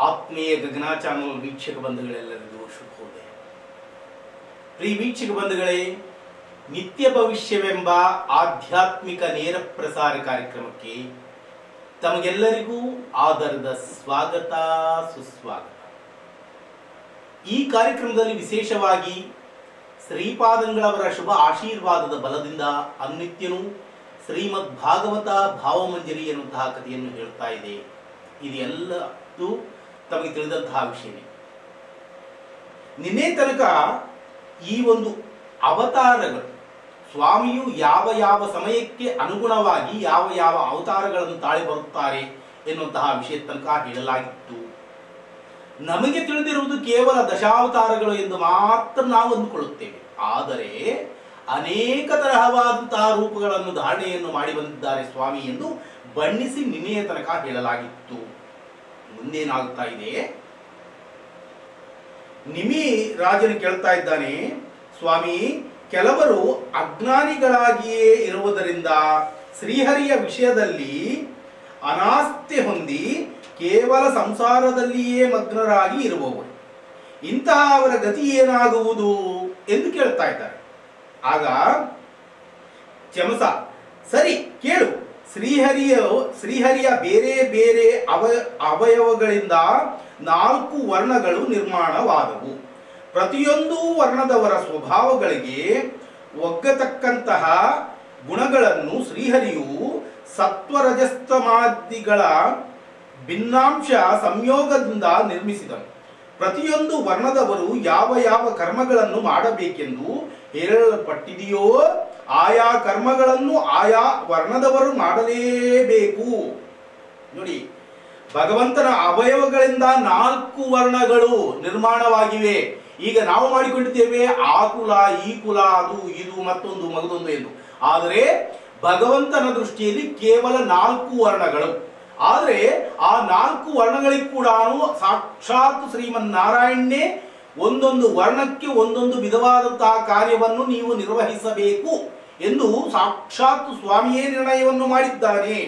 ಆತ್ಮೀಯ ಗಗನ ಚಾನಲ್ ವೀಕ್ಷಕ ಬಂಧುಗಳೆಲ್ಲರಿಗೂ ಶುಭೋದಯ ಪ್ರಿಯ ವೀಕ್ಷಕ ಬಂಧುಗಳೇ ನಿತ್ಯ ಭವಿಷ್ಯವೆಂಬ ಆಧ್ಯಾತ್ಮಿಕ ನೇರ ಪ್ರಸಾರ ಕಾರ್ಯಕ್ರಮಕ್ಕೆ ತಮಗೆಲ್ಲರಿಗೂ ಆದರದ ಸ್ವಾಗತ ಸುಸ್ವಾಗತ ಈ ಕಾರ್ಯಕ್ರಮದಲ್ಲಿ ವಿಶೇಷವಾಗಿ ಶ್ರೀಪಾದಂಗಳವರ ಶುಭ ಆಶೀರ್ವಾದದ ಬಲದಿಂದ ಅನ್ನಿತ್ಯನು ಶ್ರೀಮದ್ ಭಾಗವತ ಭಾವಮಂಜರಿ ಎನ್ನುವಂತಹ ಕಥೆಯನ್ನು ಹೇಳ್ತಾ ಇದೆ ಇದೆಲ್ಲದು ತಮಗೆ ತಿಳಿದಂತಹ ವಿಷಯವೇ ನಿನ್ನೆ ತನಕ ಈ ಒಂದು ಅವತಾರಗಳು ಸ್ವಾಮಿಯು ಯಾವ ಯಾವ ಸಮಯಕ್ಕೆ ಅನುಗುಣವಾಗಿ ಯಾವ ಯಾವ ಅವತಾರಗಳನ್ನು ತಾಳಿ ಬರುತ್ತಾರೆ ಎನ್ನುವಂತಹ ವಿಷಯ ತನಕ ಹೇಳಲಾಗಿತ್ತು ನಮಗೆ ತಿಳಿದಿರುವುದು ಕೇವಲ ದಶಾವತಾರಗಳು ಎಂದು ಮಾತ್ರ ನಾವು ಅಂದುಕೊಳ್ಳುತ್ತೇವೆ ಆದರೆ ಅನೇಕ ತರಹವಾದಂತಹ ರೂಪಗಳನ್ನು ಧಾರಣೆಯನ್ನು ಮಾಡಿ ಬಂದಿದ್ದಾರೆ ಸ್ವಾಮಿ ಎಂದು ಬಣ್ಣಿಸಿ ನಿನ್ನೆಯ ತನಕ ಹೇಳಲಾಗಿತ್ತು ಮುಂದೇನಾಗುತ್ತಾ ಇದೆ ನಿಮಿ ರಾಜನು ಕೇಳ್ತಾ ಇದ್ದಾನೆ ಸ್ವಾಮಿ ಕೆಲವರು ಅಜ್ಞಾನಿಗಳಾಗಿಯೇ ಇರುವುದರಿಂದ ಶ್ರೀಹರಿಯ ವಿಷಯದಲ್ಲಿ ಅನಾಸ್ಥೆ ಹೊಂದಿ ಕೇವಲ ಸಂಸಾರದಲ್ಲಿಯೇ ಮಗ್ನರಾಗಿ ಇರುವವರು ಇಂತಹ ಅವರ ಗತಿ ಏನಾಗುವುದು ಎಂದು ಕೇಳ್ತಾ ಇದ್ದಾರೆ ಆಗ ಚಮಸ ಸರಿ ಕೇಳು ಶ್ರೀಹರಿಯ ಶ್ರೀಹರಿಯ ಬೇರೆ ಬೇರೆ ಅವ ಅವಯವಗಳಿಂದ ನಾಲ್ಕು ವರ್ಣಗಳು ನಿರ್ಮಾಣವಾದವು ಪ್ರತಿಯೊಂದು ವರ್ಣದವರ ಸ್ವಭಾವಗಳಿಗೆ ಒಗ್ಗತಕ್ಕಂತಹ ಗುಣಗಳನ್ನು ಶ್ರೀಹರಿಯು ಸತ್ವರಜಸ್ತಮಾದಿಗಳ ಭಿನ್ನಾಂಶ ಸಂಯೋಗದಿಂದ ನಿರ್ಮಿಸಿದನು ಪ್ರತಿಯೊಂದು ವರ್ಣದವರು ಯಾವ ಯಾವ ಕರ್ಮಗಳನ್ನು ಮಾಡಬೇಕೆಂದು ಹೇಳಲ್ಪಟ್ಟಿದೆಯೋ ಆಯಾ ಕರ್ಮಗಳನ್ನು ಆಯಾ ವರ್ಣದವರು ಮಾಡಲೇಬೇಕು ನೋಡಿ ಭಗವಂತನ ಅವಯವಗಳಿಂದ ನಾಲ್ಕು ವರ್ಣಗಳು ನಿರ್ಮಾಣವಾಗಿವೆ ಈಗ ನಾವು ಮಾಡಿಕೊಂಡಿದ್ದೇವೆ ಆ ಕುಲ ಈ ಕುಲ ಅದು ಇದು ಮತ್ತೊಂದು ಮಗದೊಂದು ಎಂದು ಆದರೆ ಭಗವಂತನ ದೃಷ್ಟಿಯಲ್ಲಿ ಕೇವಲ ನಾಲ್ಕು ವರ್ಣಗಳು ಆದರೆ ಆ ನಾಲ್ಕು ವರ್ಣಗಳಿಗೆ ಕೂಡ ಸಾಕ್ಷಾತ್ ಶ್ರೀಮನ್ನಾರಾಯಣನೇ ಒಂದೊಂದು ವರ್ಣಕ್ಕೆ ಒಂದೊಂದು ವಿಧವಾದಂತಹ ಕಾರ್ಯವನ್ನು ನೀವು ನಿರ್ವಹಿಸಬೇಕು ಎಂದು ಸಾಕ್ಷಾತ್ ಸ್ವಾಮಿಯೇ ನಿರ್ಣಯವನ್ನು ಮಾಡಿದ್ದಾನೆ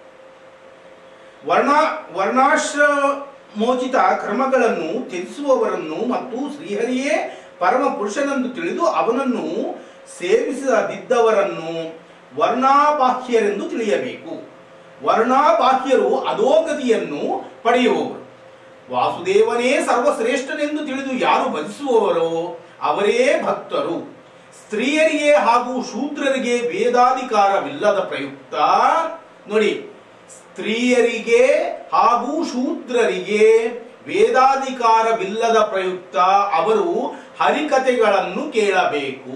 ವರ್ಣ ವರ್ಣಾಶ್ರಮೋಚಿತ ಕರ್ಮಗಳನ್ನು ತ್ಯಜಿಸುವವರನ್ನು ಮತ್ತು ಶ್ರೀಹರಿಯೇ ಪರಮ ಪುರುಷನೆಂದು ತಿಳಿದು ಅವನನ್ನು ಸೇವಿಸದಿದ್ದವರನ್ನು ವರ್ಣಾಬಾಹ್ಯರೆಂದು ತಿಳಿಯಬೇಕು ವರ್ಣಾಬಾಹ್ಯರು ಅಧೋಗತಿಯನ್ನು ಪಡೆಯುವವರು ವಾಸುದೇವನೇ ಸರ್ವಶ್ರೇಷ್ಠನೆಂದು ತಿಳಿದು ಯಾರು ಭಜಿಸುವವರೋ ಅವರೇ ಭಕ್ತರು ಸ್ತ್ರೀಯರಿಗೆ ಹಾಗೂ ಶೂದ್ರರಿಗೆ ವೇದಾಧಿಕಾರವಿಲ್ಲದ ಪ್ರಯುಕ್ತ ನೋಡಿ ಸ್ತ್ರೀಯರಿಗೆ ಹಾಗೂ ಶೂದ್ರರಿಗೆ ವೇದಾಧಿಕಾರವಿಲ್ಲದ ಪ್ರಯುಕ್ತ ಅವರು ಹರಿಕತೆಗಳನ್ನು ಕೇಳಬೇಕು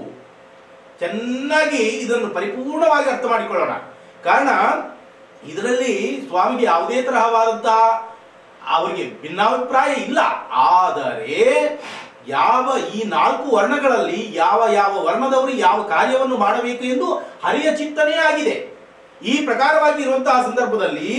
ಚೆನ್ನಾಗಿ ಇದನ್ನು ಪರಿಪೂರ್ಣವಾಗಿ ಅರ್ಥ ಮಾಡಿಕೊಳ್ಳೋಣ ಕಾರಣ ಇದರಲ್ಲಿ ಸ್ವಾಮಿಗೆ ಯಾವುದೇ ತರಹವಾದಂತಹ ಅವರಿಗೆ ಭಿನ್ನಾಭಿಪ್ರಾಯ ಇಲ್ಲ ಆದರೆ ಯಾವ ಈ ನಾಲ್ಕು ವರ್ಣಗಳಲ್ಲಿ ಯಾವ ಯಾವ ವರ್ಣದವರು ಯಾವ ಕಾರ್ಯವನ್ನು ಮಾಡಬೇಕು ಎಂದು ಹರಿಯ ಚಿಂತನೆ ಆಗಿದೆ ಈ ಪ್ರಕಾರವಾಗಿ ಇರುವಂತಹ ಸಂದರ್ಭದಲ್ಲಿ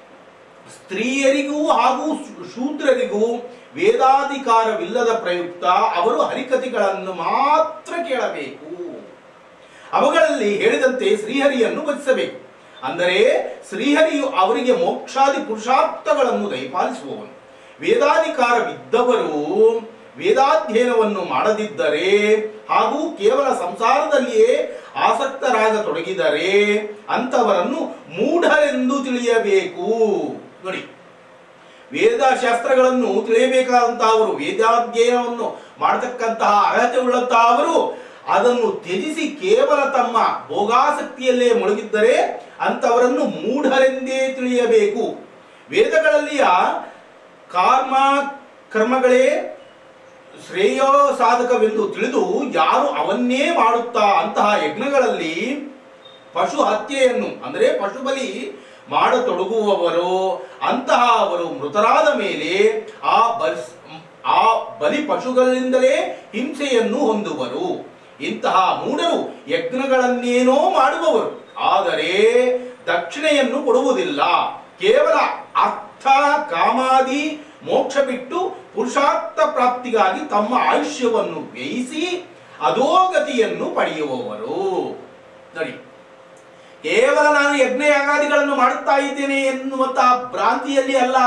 ಸ್ತ್ರೀಯರಿಗೂ ಹಾಗೂ ಶೂದ್ರರಿಗೂ ವೇದಾಧಿಕಾರವಿಲ್ಲದ ಪ್ರಯುಕ್ತ ಅವರು ಹರಿಕಥೆಗಳನ್ನು ಮಾತ್ರ ಕೇಳಬೇಕು ಅವುಗಳಲ್ಲಿ ಹೇಳಿದಂತೆ ಶ್ರೀಹರಿಯನ್ನು ಭಜಿಸಬೇಕು ಅಂದರೆ ಶ್ರೀಹರಿಯು ಅವರಿಗೆ ಮೋಕ್ಷಾದಿ ಪುರುಷಾರ್ಥಗಳನ್ನು ದಯಪಾಲಿಸುವವನು ವೇದಾಧಿಕಾರವಿದ್ದವರು ವೇದಾಧ್ಯಯನವನ್ನು ಮಾಡದಿದ್ದರೆ ಹಾಗೂ ಕೇವಲ ಸಂಸಾರದಲ್ಲಿಯೇ ಆಸಕ್ತರಾಗತೊಡಗಿದರೆ ಅಂತವರನ್ನು ಮೂಢರೆಂದು ತಿಳಿಯಬೇಕು ನೋಡಿ ವೇದಶಾಸ್ತ್ರಗಳನ್ನು ತಿಳಿಯಬೇಕಾದಂತಹ ಅವರು ವೇದಾಧ್ಯಯನವನ್ನು ಮಾಡತಕ್ಕಂತಹ ಅರ್ಹತೆ ಉಳ್ಳಂತಹ ಅವರು ಅದನ್ನು ತ್ಯಜಿಸಿ ಕೇವಲ ತಮ್ಮ ಭೋಗಾಸಕ್ತಿಯಲ್ಲೇ ಮುಳುಗಿದ್ದರೆ ಅಂತವರನ್ನು ಮೂಢರೆಂದೇ ತಿಳಿಯಬೇಕು ವೇದಗಳಲ್ಲಿಯ ಕರ್ಮ ಕರ್ಮಗಳೇ ಶ್ರೇಯೋ ಸಾಧಕವೆಂದು ತಿಳಿದು ಯಾರು ಅವನ್ನೇ ಮಾಡುತ್ತಾ ಅಂತಹ ಯಜ್ಞಗಳಲ್ಲಿ ಪಶು ಹತ್ಯೆಯನ್ನು ಅಂದರೆ ಪಶು ಬಲಿ ಮಾಡತೊಡಗುವವರು ಅಂತಹ ಅವರು ಮೃತರಾದ ಮೇಲೆ ಆ ಬಸ್ ಆ ಬಲಿ ಪಶುಗಳಿಂದಲೇ ಹಿಂಸೆಯನ್ನು ಹೊಂದುವರು ಇಂತಹ ಮೂಢರು ಯಜ್ಞಗಳನ್ನೇನೋ ಮಾಡುವವರು ಆದರೆ ದಕ್ಷಿಣೆಯನ್ನು ಕೊಡುವುದಿಲ್ಲ ಕೇವಲ ಅರ್ಥ ಕಾಮಾದಿ ಮೋಕ್ಷ ಬಿಟ್ಟು ಪುರುಷಾರ್ಥ ಪ್ರಾಪ್ತಿಗಾಗಿ ತಮ್ಮ ಆಯುಷ್ಯವನ್ನು ವ್ಯಯಿಸಿ ಅಧೋಗತಿಯನ್ನು ಪಡೆಯುವವರು ನೋಡಿ ಕೇವಲ ನಾನು ಯಜ್ಞ ಯಾಗಾದಿಗಳನ್ನು ಮಾಡುತ್ತಾ ಇದ್ದೇನೆ ಎನ್ನುವಂತಹ ಭ್ರಾಂತಿಯಲ್ಲಿ ಅಲ್ಲ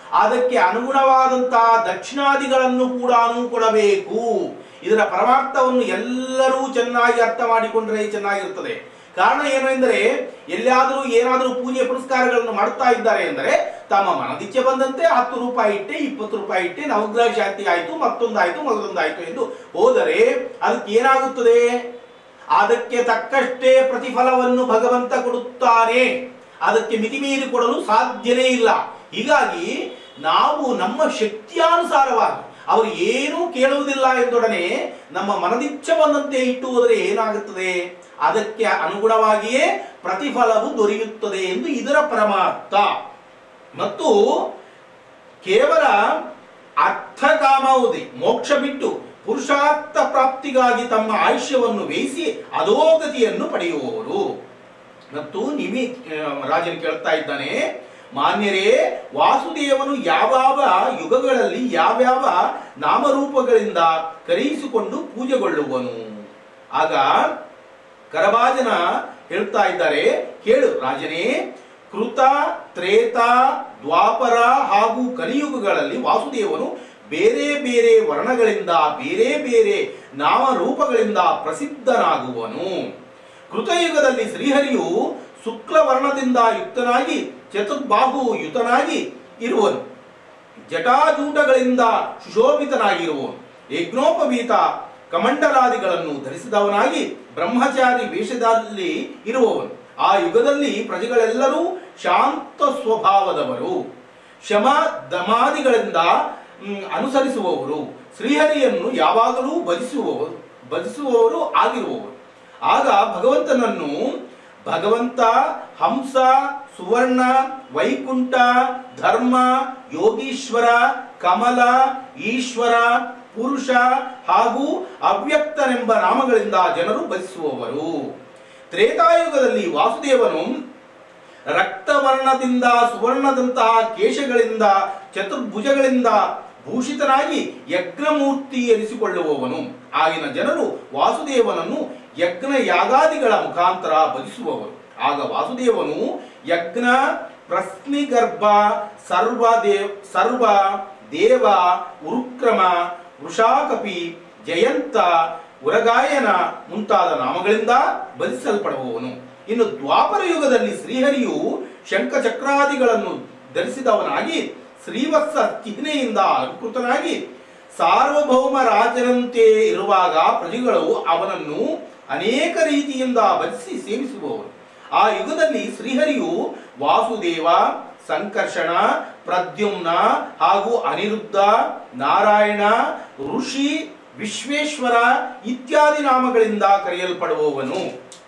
ಅದಕ್ಕೆ ಅನುಗುಣವಾದಂತಹ ದಕ್ಷಿಣಾದಿಗಳನ್ನು ಕೂಡ ಕೊಡಬೇಕು ಇದರ ಪರಮಾರ್ಥವನ್ನು ಎಲ್ಲರೂ ಚೆನ್ನಾಗಿ ಅರ್ಥ ಮಾಡಿಕೊಂಡ್ರೆ ಚೆನ್ನಾಗಿರುತ್ತದೆ ಕಾರಣ ಏನು ಎಂದರೆ ಎಲ್ಲಿಯಾದರೂ ಏನಾದರೂ ಪೂಜೆ ಪುರಸ್ಕಾರಗಳನ್ನು ಮಾಡುತ್ತಾ ಇದ್ದಾರೆ ಎಂದರೆ ತಮ್ಮ ಮನದಿಚ್ಛೆ ಬಂದಂತೆ ಹತ್ತು ರೂಪಾಯಿ ಇಟ್ಟೆ ಇಪ್ಪತ್ತು ರೂಪಾಯಿ ಇಟ್ಟೆ ನವಗ್ರಹ ಶಾಂತಿ ಆಯಿತು ಮತ್ತೊಂದಾಯ್ತು ಮಗದೊಂದಾಯ್ತು ಎಂದು ಹೋದರೆ ಅದಕ್ಕೆ ಏನಾಗುತ್ತದೆ ಅದಕ್ಕೆ ತಕ್ಕಷ್ಟೇ ಪ್ರತಿಫಲವನ್ನು ಭಗವಂತ ಕೊಡುತ್ತಾನೆ ಅದಕ್ಕೆ ಮಿತಿಮೀರಿ ಕೊಡಲು ಸಾಧ್ಯವೇ ಇಲ್ಲ ಹೀಗಾಗಿ ನಾವು ನಮ್ಮ ಶಕ್ತಿಯಾನುಸಾರವಾಗಿ ಅವರು ಏನೂ ಕೇಳುವುದಿಲ್ಲ ಎಂದೊಡನೆ ನಮ್ಮ ಮನದಿಚ್ಛೆ ಬಂದಂತೆ ಇಟ್ಟು ಹೋದರೆ ಏನಾಗುತ್ತದೆ ಅದಕ್ಕೆ ಅನುಗುಣವಾಗಿಯೇ ಪ್ರತಿಫಲವು ದೊರೆಯುತ್ತದೆ ಎಂದು ಇದರ ಪರಮಾರ್ಥ ಮತ್ತು ಕೇವಲ ಅರ್ಥ ಕಾಮಾವಧಿ ಮೋಕ್ಷ ಬಿಟ್ಟು ಪುರುಷಾರ್ಥ ಪ್ರಾಪ್ತಿಗಾಗಿ ತಮ್ಮ ಆಯುಷ್ಯವನ್ನು ಬೇಯಿಸಿ ಅಧೋಗತಿಯನ್ನು ಪಡೆಯುವವರು ಮತ್ತು ನಿಮಿ ರಾಜನು ಕೇಳ್ತಾ ಇದ್ದಾನೆ ಮಾನ್ಯರೇ ವಾಸುದೇವನು ಯಾವ್ಯಾವ ಯುಗಗಳಲ್ಲಿ ಯಾವ್ಯಾವ ನಾಮರೂಪಗಳಿಂದ ಕರೆಯಿಸಿಕೊಂಡು ಪೂಜೆಗೊಳ್ಳುವನು ಆಗ ಕರಭಾಜನ ಹೇಳ್ತಾ ಇದ್ದಾರೆ ಕೇಳು ರಾಜನೇ ಕೃತ ತ್ರೇತ ದ್ವಾಪರ ಹಾಗೂ ಕಲಿಯುಗಗಳಲ್ಲಿ ವಾಸುದೇವನು ಬೇರೆ ಬೇರೆ ವರ್ಣಗಳಿಂದ ಬೇರೆ ಬೇರೆ ನಾಮರೂಪಗಳಿಂದ ಪ್ರಸಿದ್ಧನಾಗುವನು ಕೃತಯುಗದಲ್ಲಿ ಶ್ರೀಹರಿಯು ಶುಕ್ಲ ವರ್ಣದಿಂದ ಯುಕ್ತನಾಗಿ ಚತುರ್ಬಾಹು ಯುತನಾಗಿ ಇರುವನು ಜಟಾಜೂಟಗಳಿಂದ ಸುಶೋಭಿತನಾಗಿರುವನು ಯಜ್ಞೋಪವೀತ ಕಮಂಡಲಾದಿಗಳನ್ನು ಧರಿಸಿದವನಾಗಿ ಬ್ರಹ್ಮಚಾರಿ ವೇಷದಲ್ಲಿ ಇರುವವನು ಆ ಯುಗದಲ್ಲಿ ಪ್ರಜೆಗಳೆಲ್ಲರೂ ಶಾಂತ ಸ್ವಭಾವದವರು ಶಮ ದಮಾದಿಗಳಿಂದ ಮ್, ಅನುಸರಿಸುವವರು ಶ್ರೀಹರಿಯನ್ನು ಯಾವಾಗಲೂ ಭಜಿಸುವವರು ಭಜಿಸುವವರು ಆಗಿರುವವರು ಆಗ ಭಗವಂತನನ್ನು ಭಗವಂತ ಹಂಸ ಸುವರ್ಣ ವೈಕುಂಠ ಧರ್ಮ ಯೋಗೀಶ್ವರ ಕಮಲ ಈಶ್ವರ ಪುರುಷ ಹಾಗೂ ಅವ್ಯಕ್ತನೆಂಬ ನಾಮಗಳಿಂದ ಜನರು ಭಜಿಸುವವರು ತ್ರೇತಾಯುಗದಲ್ಲಿ ವಾಸುದೇವನು ರಕ್ತವರ್ಣದಿಂದ ಸುವರ್ಣದಂತಹ ಕೇಶಗಳಿಂದ ಚತುರ್ಭುಜಗಳಿಂದ ಭೂಷಿತನಾಗಿ ಯಜ್ಞಮೂರ್ತಿ ಎನಿಸಿಕೊಳ್ಳುವವನು ಆಗಿನ ಜನರು ವಾಸುದೇವನನ್ನು ಯಜ್ಞ ಯಾಗಾದಿಗಳ ಮುಖಾಂತರ ಭಜಿಸುವವರು ಆಗ ವಾಸುದೇವನು ಯಜ್ಞ ಪ್ರಶ್ನಿಗರ್ಭ ಸರ್ವ ದೇವ್ ಸರ್ವ ದೇವ ಉರುಕ್ರಮ ವೃಷಾಕಪಿ ಜಯಂತ ಉರಗಾಯನ ಮುಂತಾದ ನಾಮಗಳಿಂದ ಭಜಿಸಲ್ಪಡುವವನು ಇನ್ನು ದ್ವಾಪರ ಯುಗದಲ್ಲಿ ಶ್ರೀಹರಿಯು ಶಂಖಚಕ್ರಾದಿಗಳನ್ನು ಧರಿಸಿದವನಾಗಿ ಶ್ರೀವತ್ಸ ಚಿಹ್ನೆಯಿಂದ ಅಲಂಕೃತನಾಗಿ ಸಾರ್ವಭೌಮ ರಾಜನಂತೆ ಇರುವಾಗ ಪ್ರಜೆಗಳು ಅವನನ್ನು ಅನೇಕ ರೀತಿಯಿಂದ ಭಜಿಸಿ ಸೇವಿಸುವವರು ಆ ಯುಗದಲ್ಲಿ ಶ್ರೀಹರಿಯು ವಾಸುದೇವ ಸಂಕರ್ಷಣ ಪ್ರದ್ಯುಮ್ನ ಹಾಗೂ ಅನಿರುದ್ಧ ನಾರಾಯಣ ಋಷಿ ವಿಶ್ವೇಶ್ವರ ಇತ್ಯಾದಿ ನಾಮಗಳಿಂದ ಕರೆಯಲ್ಪಡುವವನು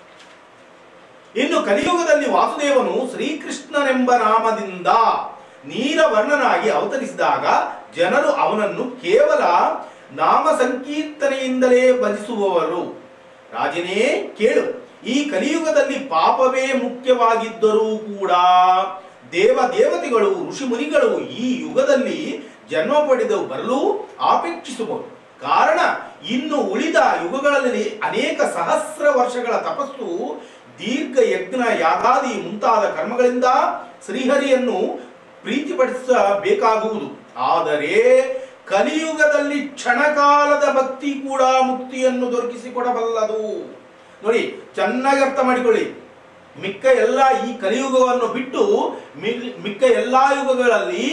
ಇನ್ನು ಕಲಿಯುಗದಲ್ಲಿ ವಾಸುದೇವನು ಶ್ರೀಕೃಷ್ಣನೆಂಬ ನಾಮದಿಂದ ನೀಲವರ್ಣನಾಗಿ ಅವತರಿಸಿದಾಗ ಜನರು ಅವನನ್ನು ಕೇವಲ ನಾಮ ಸಂಕೀರ್ತನೆಯಿಂದಲೇ ಭಜಿಸುವವರು ರಾಜನೇ ಕೇಳು ಈ ಕಲಿಯುಗದಲ್ಲಿ ಪಾಪವೇ ಮುಖ್ಯವಾಗಿದ್ದರೂ ಕೂಡ ದೇವ ದೇವತೆಗಳು ಋಷಿ ಮುನಿಗಳು ಈ ಯುಗದಲ್ಲಿ ಜನ್ಮ ಪಡೆದು ಬರಲು ಆಪೇಕ್ಷಿಸಬಹುದು ಕಾರಣ ಇನ್ನು ಉಳಿದ ಯುಗಗಳಲ್ಲಿ ಅನೇಕ ಸಹಸ್ರ ವರ್ಷಗಳ ತಪಸ್ಸು ದೀರ್ಘ ಯಜ್ಞ ಯಾಗಾದಿ ಮುಂತಾದ ಕರ್ಮಗಳಿಂದ ಶ್ರೀಹರಿಯನ್ನು ಪ್ರೀತಿಪಡಿಸಬೇಕಾಗುವುದು ಆದರೆ ಕಲಿಯುಗದಲ್ಲಿ ಕ್ಷಣಕಾಲದ ಭಕ್ತಿ ಕೂಡ ಮುಕ್ತಿಯನ್ನು ದೊರಕಿಸಿಕೊಡಬಲ್ಲದು ನೋಡಿ ಚೆನ್ನಾಗಿ ಅರ್ಥ ಮಾಡಿಕೊಳ್ಳಿ ಮಿಕ್ಕ ಎಲ್ಲ ಈ ಕಲಿಯುಗವನ್ನು ಬಿಟ್ಟು ಮಿ- ಮಿಕ್ಕ ಎಲ್ಲಾ ಯುಗಗಳಲ್ಲಿ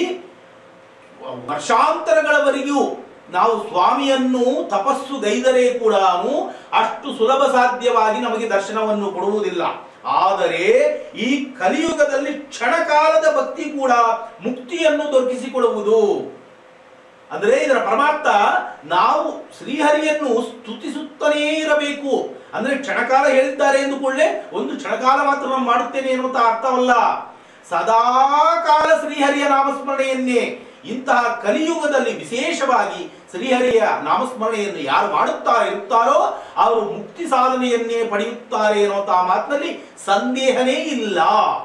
ವರ್ಷಾಂತರಗಳವರೆಗೂ ನಾವು ಸ್ವಾಮಿಯನ್ನು ತಪಸ್ಸು ಗೈದರೆ ಕೂಡ ಅಷ್ಟು ಸುಲಭ ಸಾಧ್ಯವಾಗಿ ನಮಗೆ ದರ್ಶನವನ್ನು ಕೊಡುವುದಿಲ್ಲ ಆದರೆ ಈ ಕಲಿಯುಗದಲ್ಲಿ ಕ್ಷಣಕಾಲದ ಭಕ್ತಿ ಕೂಡ ಮುಕ್ತಿಯನ್ನು ದೊರಕಿಸಿಕೊಡುವುದು ಅಂದರೆ ಇದರ ಪರಮಾರ್ಥ ನಾವು ಶ್ರೀಹರಿಯನ್ನು ಸ್ತುತಿಸುತ್ತಲೇ ಇರಬೇಕು ಅಂದ್ರೆ ಕ್ಷಣಕಾಲ ಹೇಳಿದ್ದಾರೆ ಎಂದು ಕೂಡಲೇ ಒಂದು ಕ್ಷಣಕಾಲ ಮಾತ್ರ ನಾನು ಮಾಡುತ್ತೇನೆ ಎನ್ನುವಂತ ಅರ್ಥವಲ್ಲ ಸದಾ ಕಾಲ ಶ್ರೀಹರಿಯ ನಾಮಸ್ಮರಣೆಯನ್ನೇ ಇಂತಹ ಕಲಿಯುಗದಲ್ಲಿ ವಿಶೇಷವಾಗಿ ಶ್ರೀಹರಿಯ ನಾಮಸ್ಮರಣೆಯನ್ನು ಯಾರು ಮಾಡುತ್ತಾ ಇರುತ್ತಾರೋ ಅವರು ಮುಕ್ತಿ ಸಾಧನೆಯನ್ನೇ ಪಡೆಯುತ್ತಾರೆ ಎನ್ನುವಂತಹ ಮಾತಿನಲ್ಲಿ ಸಂದೇಹನೇ ಇಲ್ಲ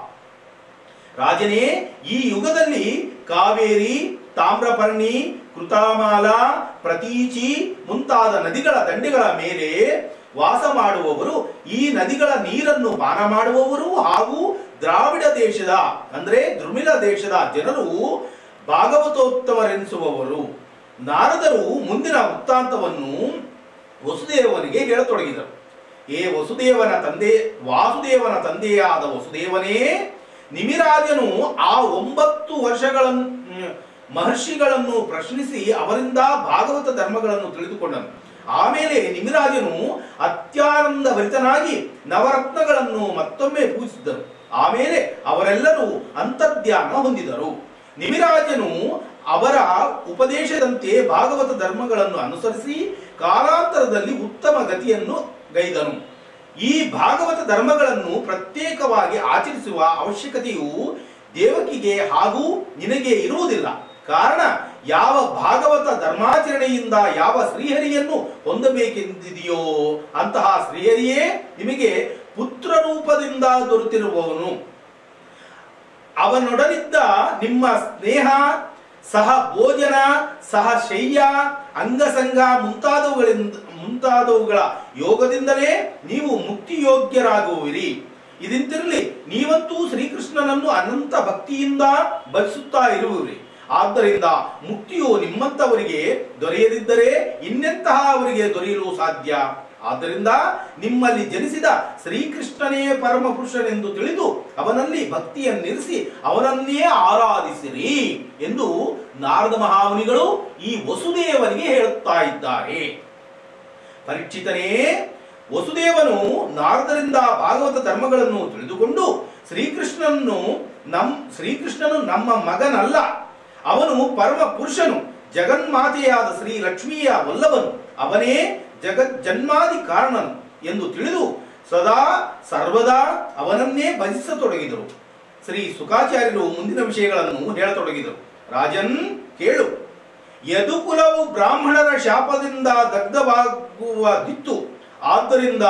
ರಾಜನೇ ಈ ಯುಗದಲ್ಲಿ ಕಾವೇರಿ ತಾಮ್ರಪರ್ಣಿ ಕೃತಾಮಾಲ ಪ್ರತೀಚಿ ಮುಂತಾದ ನದಿಗಳ ದಂಡೆಗಳ ಮೇಲೆ ವಾಸ ಮಾಡುವವರು ಈ ನದಿಗಳ ನೀರನ್ನು ಪಾನ ಮಾಡುವವರು ಹಾಗೂ ದ್ರಾವಿಡ ದೇಶದ ಅಂದ್ರೆ ದ್ರುಮಿಳ ದೇಶದ ಜನರು ಭಾಗವತೋತ್ತಮರೆನಿಸುವವರು ನಾರದರು ಮುಂದಿನ ವೃತ್ತಾಂತವನ್ನು ವಸುದೇವನಿಗೆ ಹೇಳತೊಡಗಿದರು ಏ ವಸುದೇವನ ತಂದೆ ವಾಸುದೇವನ ತಂದೆಯಾದ ವಸುದೇವನೇ ನಿಮಿರಾಜನು ಆ ಒಂಬತ್ತು ವರ್ಷಗಳನ್ನು ಮಹರ್ಷಿಗಳನ್ನು ಪ್ರಶ್ನಿಸಿ ಅವರಿಂದ ಭಾಗವತ ಧರ್ಮಗಳನ್ನು ತಿಳಿದುಕೊಂಡನು ಆಮೇಲೆ ನಿಮಿರಾಜನು ಅತ್ಯಾನಂದ ಭರಿತನಾಗಿ ನವರತ್ನಗಳನ್ನು ಮತ್ತೊಮ್ಮೆ ಪೂಜಿಸಿದರು ಆಮೇಲೆ ಅವರೆಲ್ಲರೂ ಅಂತರ್ಧ್ಯಾನ ಹೊಂದಿದರು ನಿಮಿರಾಜನು ಅವರ ಉಪದೇಶದಂತೆ ಭಾಗವತ ಧರ್ಮಗಳನ್ನು ಅನುಸರಿಸಿ ಕಾಲಾಂತರದಲ್ಲಿ ಉತ್ತಮ ಗತಿಯನ್ನು ಗೈದನು ಈ ಭಾಗವತ ಧರ್ಮಗಳನ್ನು ಪ್ರತ್ಯೇಕವಾಗಿ ಆಚರಿಸುವ ಅವಶ್ಯಕತೆಯು ದೇವಕಿಗೆ ಹಾಗೂ ನಿನಗೆ ಇರುವುದಿಲ್ಲ ಕಾರಣ ಯಾವ ಭಾಗವತ ಧರ್ಮಾಚರಣೆಯಿಂದ ಯಾವ ಶ್ರೀಹರಿಯನ್ನು ಹೊಂದಬೇಕೆಂದಿದೆಯೋ ಅಂತಹ ಶ್ರೀಹರಿಯೇ ನಿಮಗೆ ಪುತ್ರ ರೂಪದಿಂದ ದೊರೆತಿರುವವನು ಅವನೊಡನಿದ್ದ ನಿಮ್ಮ ಸ್ನೇಹ ಸಹ ಭೋಜನ ಸಹ ಶಯ್ಯ ಅಂಗಸಂಗ ಮುಂತಾದವುಗಳಿಂದ ಮುಂತಾದವುಗಳ ಯೋಗದಿಂದಲೇ ನೀವು ಮುಕ್ತಿಯೋಗ್ಯರಾಗುವಿರಿ ಇದಿಂತಿರಲಿ ನೀವಂತೂ ಶ್ರೀಕೃಷ್ಣನನ್ನು ಅನಂತ ಭಕ್ತಿಯಿಂದ ಭಜಿಸುತ್ತಾ ಇರುವಿರಿ ಆದ್ದರಿಂದ ಮುಕ್ತಿಯು ನಿಮ್ಮಂತವರಿಗೆ ದೊರೆಯದಿದ್ದರೆ ಇನ್ನೆಂತಹ ಅವರಿಗೆ ದೊರೆಯಲು ಸಾಧ್ಯ ಆದ್ದರಿಂದ ನಿಮ್ಮಲ್ಲಿ ಜನಿಸಿದ ಶ್ರೀಕೃಷ್ಣನೇ ಪರಮ ಪುರುಷನೆಂದು ತಿಳಿದು ಅವನಲ್ಲಿ ಭಕ್ತಿಯನ್ನಿರಿಸಿ ಅವನನ್ನೇ ಆರಾಧಿಸಿರಿ ಎಂದು ನಾರದ ಮಹಾಮುನಿಗಳು ಈ ವಸುದೇವನಿಗೆ ಹೇಳುತ್ತಾ ಇದ್ದಾರೆ ಪರೀಕ್ಷಿತನೇ ವಸುದೇವನು ನಾರದರಿಂದ ಭಾಗವತ ಧರ್ಮಗಳನ್ನು ತಿಳಿದುಕೊಂಡು ಶ್ರೀಕೃಷ್ಣನನ್ನು ನಮ್ ಶ್ರೀಕೃಷ್ಣನು ನಮ್ಮ ಮಗನಲ್ಲ ಅವನು ಪರಮ ಪುರುಷನು ಜಗನ್ಮಾತೆಯಾದ ಶ್ರೀ ಲಕ್ಷ್ಮಿಯ ವಲ್ಲಭನು ಅವನೇ ಜಗತ್ ಜನ್ಮಾದಿ ಕಾರಣನು ಎಂದು ತಿಳಿದು ಸದಾ ಸರ್ವದಾ ಅವನನ್ನೇ ಭಜಿಸತೊಡಗಿದರು ಶ್ರೀ ಸುಖಾಚಾರ್ಯರು ಮುಂದಿನ ವಿಷಯಗಳನ್ನು ಹೇಳತೊಡಗಿದರು ರಾಜನ್ ಕೇಳು ಯದುಕುಲವು ಬ್ರಾಹ್ಮಣರ ಶಾಪದಿಂದ ದಗ್ಧವಾಗುವ ದಿತ್ತು ಆದ್ದರಿಂದ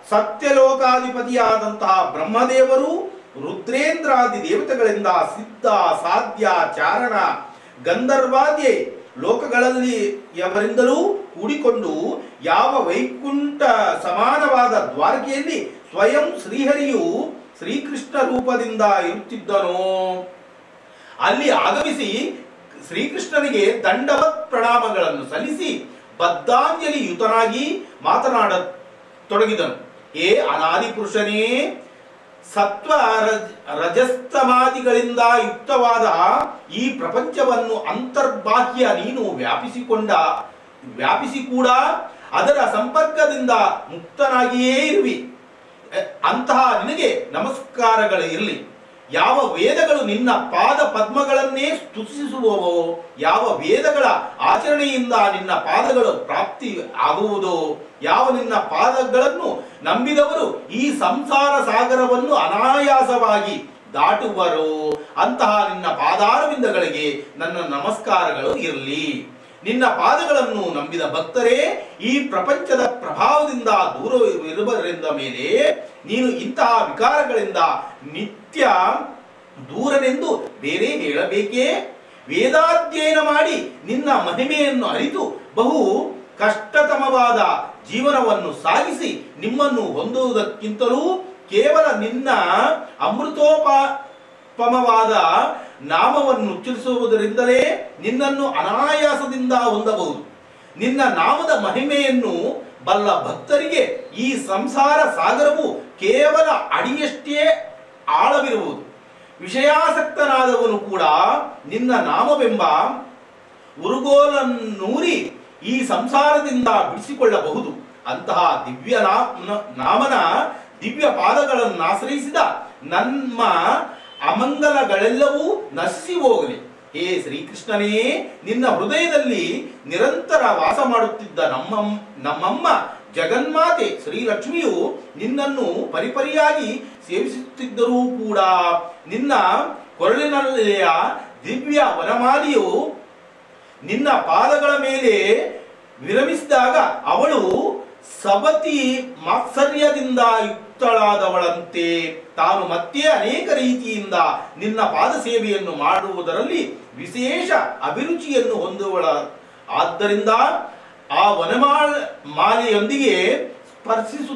ಸತ್ಯಲೋಕಾಧಿಪತಿಯಾದಂತಹ ಬ್ರಹ್ಮದೇವರು ರುದ್ರೇಂದ್ರಾದಿ ದೇವತೆಗಳಿಂದ ಸಿದ್ಧ ಸಾಧ್ಯ ಚಾರಣ ಗಂಧರ್ವಾದಿ ಲೋಕಗಳಲ್ಲಿ ಯವರಿಂದಲೂ ಕೂಡಿಕೊಂಡು ಯಾವ ವೈಕುಂಠ ಸಮಾನವಾದ ದ್ವಾರಕೆಯಲ್ಲಿ ಸ್ವಯಂ ಶ್ರೀಹರಿಯು ಶ್ರೀಕೃಷ್ಣ ರೂಪದಿಂದ ಇರುತ್ತಿದ್ದನೋ ಅಲ್ಲಿ ಆಗಮಿಸಿ ಶ್ರೀಕೃಷ್ಣನಿಗೆ ದಂಡವತ್ ಪ್ರಣಾಮಗಳನ್ನು ಸಲ್ಲಿಸಿ ಬದ್ಧಾಂಜಲಿ ಯುತನಾಗಿ ಮಾತನಾಡ ತೊಡಗಿದನು ಏ ಅನಾದಿ ಪುರುಷನೇ ಸತ್ವ ರಜ- ರಜಸ್ತಮಾದಿಗಳಿಂದ ಯುಕ್ತವಾದ ಈ ಪ್ರಪಂಚವನ್ನು ಅಂತರ್ಬಾಹ್ಯ ನೀನು ವ್ಯಾಪಿಸಿಕೊಂಡ ವ್ಯಾಪಿಸಿ ಕೂಡ ಅದರ ಸಂಪರ್ಕದಿಂದ ಮುಕ್ತನಾಗಿಯೇ ಇರುವಿ ಎ, ಅಂತಹ ನಿನಗೆ ನಮಸ್ಕಾರಗಳು ಇರಲಿ ಯಾವ ವೇದಗಳು ನಿನ್ನ ಪಾದ ಪದ್ಮಗಳನ್ನೇ ಸ್ತುತಿಸುವವೋ ಯಾವ ವೇದಗಳ ಆಚರಣೆಯಿಂದ ನಿನ್ನ ಪಾದಗಳು ಪ್ರಾಪ್ತಿ ಆಗುವುದೋ ಯಾವ ನಿನ್ನ ಪಾದಗಳನ್ನು ನಂಬಿದವರು ಈ ಸಂಸಾರ ಸಾಗರವನ್ನು ಅನಾಯಾಸವಾಗಿ ದಾಟುವರೋ ಅಂತಹ ನಿನ್ನ ಪಾದಾರವಿಂದಗಳಿಗೆ ನನ್ನ ನಮಸ್ಕಾರಗಳು ಇರಲಿ ನಿನ್ನ ಪಾದಗಳನ್ನು ನಂಬಿದ ಭಕ್ತರೇ ಈ ಪ್ರಪಂಚದ ಪ್ರಭಾವದಿಂದ ದೂರವಿರುವುದರಿಂದ ಮೇಲೆ ನೀನು ಇಂತಹ ವಿಕಾರಗಳಿಂದ ನಿತ್ಯ ದೂರನೆಂದು ಬೇರೆ ಹೇಳಬೇಕೇ ವೇದಾಧ್ಯಯನ ಮಾಡಿ ನಿನ್ನ ಮಹಿಮೆಯನ್ನು ಅರಿತು ಬಹು ಕಷ್ಟತಮವಾದ ಜೀವನವನ್ನು ಸಾಗಿಸಿ ನಿಮ್ಮನ್ನು ಹೊಂದುವುದಕ್ಕಿಂತಲೂ ಕೇವಲ ನಿನ್ನ ಅಮೃತೋಪಮವಾದ ನಾಮವನ್ನು ಉಚ್ಚರಿಸುವುದರಿಂದಲೇ ನಿನ್ನನ್ನು ಅನಾಯಾಸದಿಂದ ಹೊಂದಬಹುದು ನಿನ್ನ ನಾಮದ ಮಹಿಮೆಯನ್ನು ಬಲ್ಲ ಭಕ್ತರಿಗೆ ಈ ಸಂಸಾರ ಸಾಗರವು ಕೇವಲ ಅಡಿಯಷ್ಟೇ ಆಳವಿರುವುದು ವಿಷಯಾಸಕ್ತನಾದವನು ಕೂಡ ನಿನ್ನ ನಾಮವೆಂಬ ಉರುಗೋಲನ್ನೂರಿ ಈ ಸಂಸಾರದಿಂದ ಬಿಡಿಸಿಕೊಳ್ಳಬಹುದು ಅಂತಹ ದಿವ್ಯ ನಾ- ನಾಮನ ದಿವ್ಯ ಪಾದಗಳನ್ನು ಆಶ್ರಯಿಸಿದ ನಮ್ಮ ಅಮಂಗಲಗಳೆಲ್ಲವೂ ನಶಿಸಿ ಹೋಗಲಿ ಹೇ ಶ್ರೀಕೃಷ್ಣನೇ ನಿನ್ನ ಹೃದಯದಲ್ಲಿ ನಿರಂತರ ವಾಸ ಮಾಡುತ್ತಿದ್ದ ನಮ್ಮ ನಮ್ಮಮ್ಮ ಜಗನ್ಮಾತೆ ಶ್ರೀಲಕ್ಷ್ಮಿಯು ನಿನ್ನನ್ನು ಪರಿಪರಿಯಾಗಿ ಸೇವಿಸುತ್ತಿದ್ದರೂ ಕೂಡ ನಿನ್ನ ಕೊರಳಿನಲ್ಲಿಯ ದಿವ್ಯ ವನಮಾಲಿಯು ನಿನ್ನ ಪಾದಗಳ ಮೇಲೆ ವಿರಮಿಸಿದಾಗ ಅವಳು ಸವತಿ ಮಾತ್ಸರ್ಯದಿಂದ ಯುಕ್ತಳಾದವಳಂತೆ ತಾನು ಮತ್ತೆ ಅನೇಕ ರೀತಿಯಿಂದ ನಿನ್ನ ಪಾದ ಸೇವೆಯನ್ನು ಮಾಡುವುದರಲ್ಲಿ ವಿಶೇಷ ಅಭಿರುಚಿಯನ್ನು ಹೊಂದುವಳ ಆದ್ದರಿಂದ ಆ ವನಮಾಲ ಮಾಲೆಯೊಂದಿಗೆ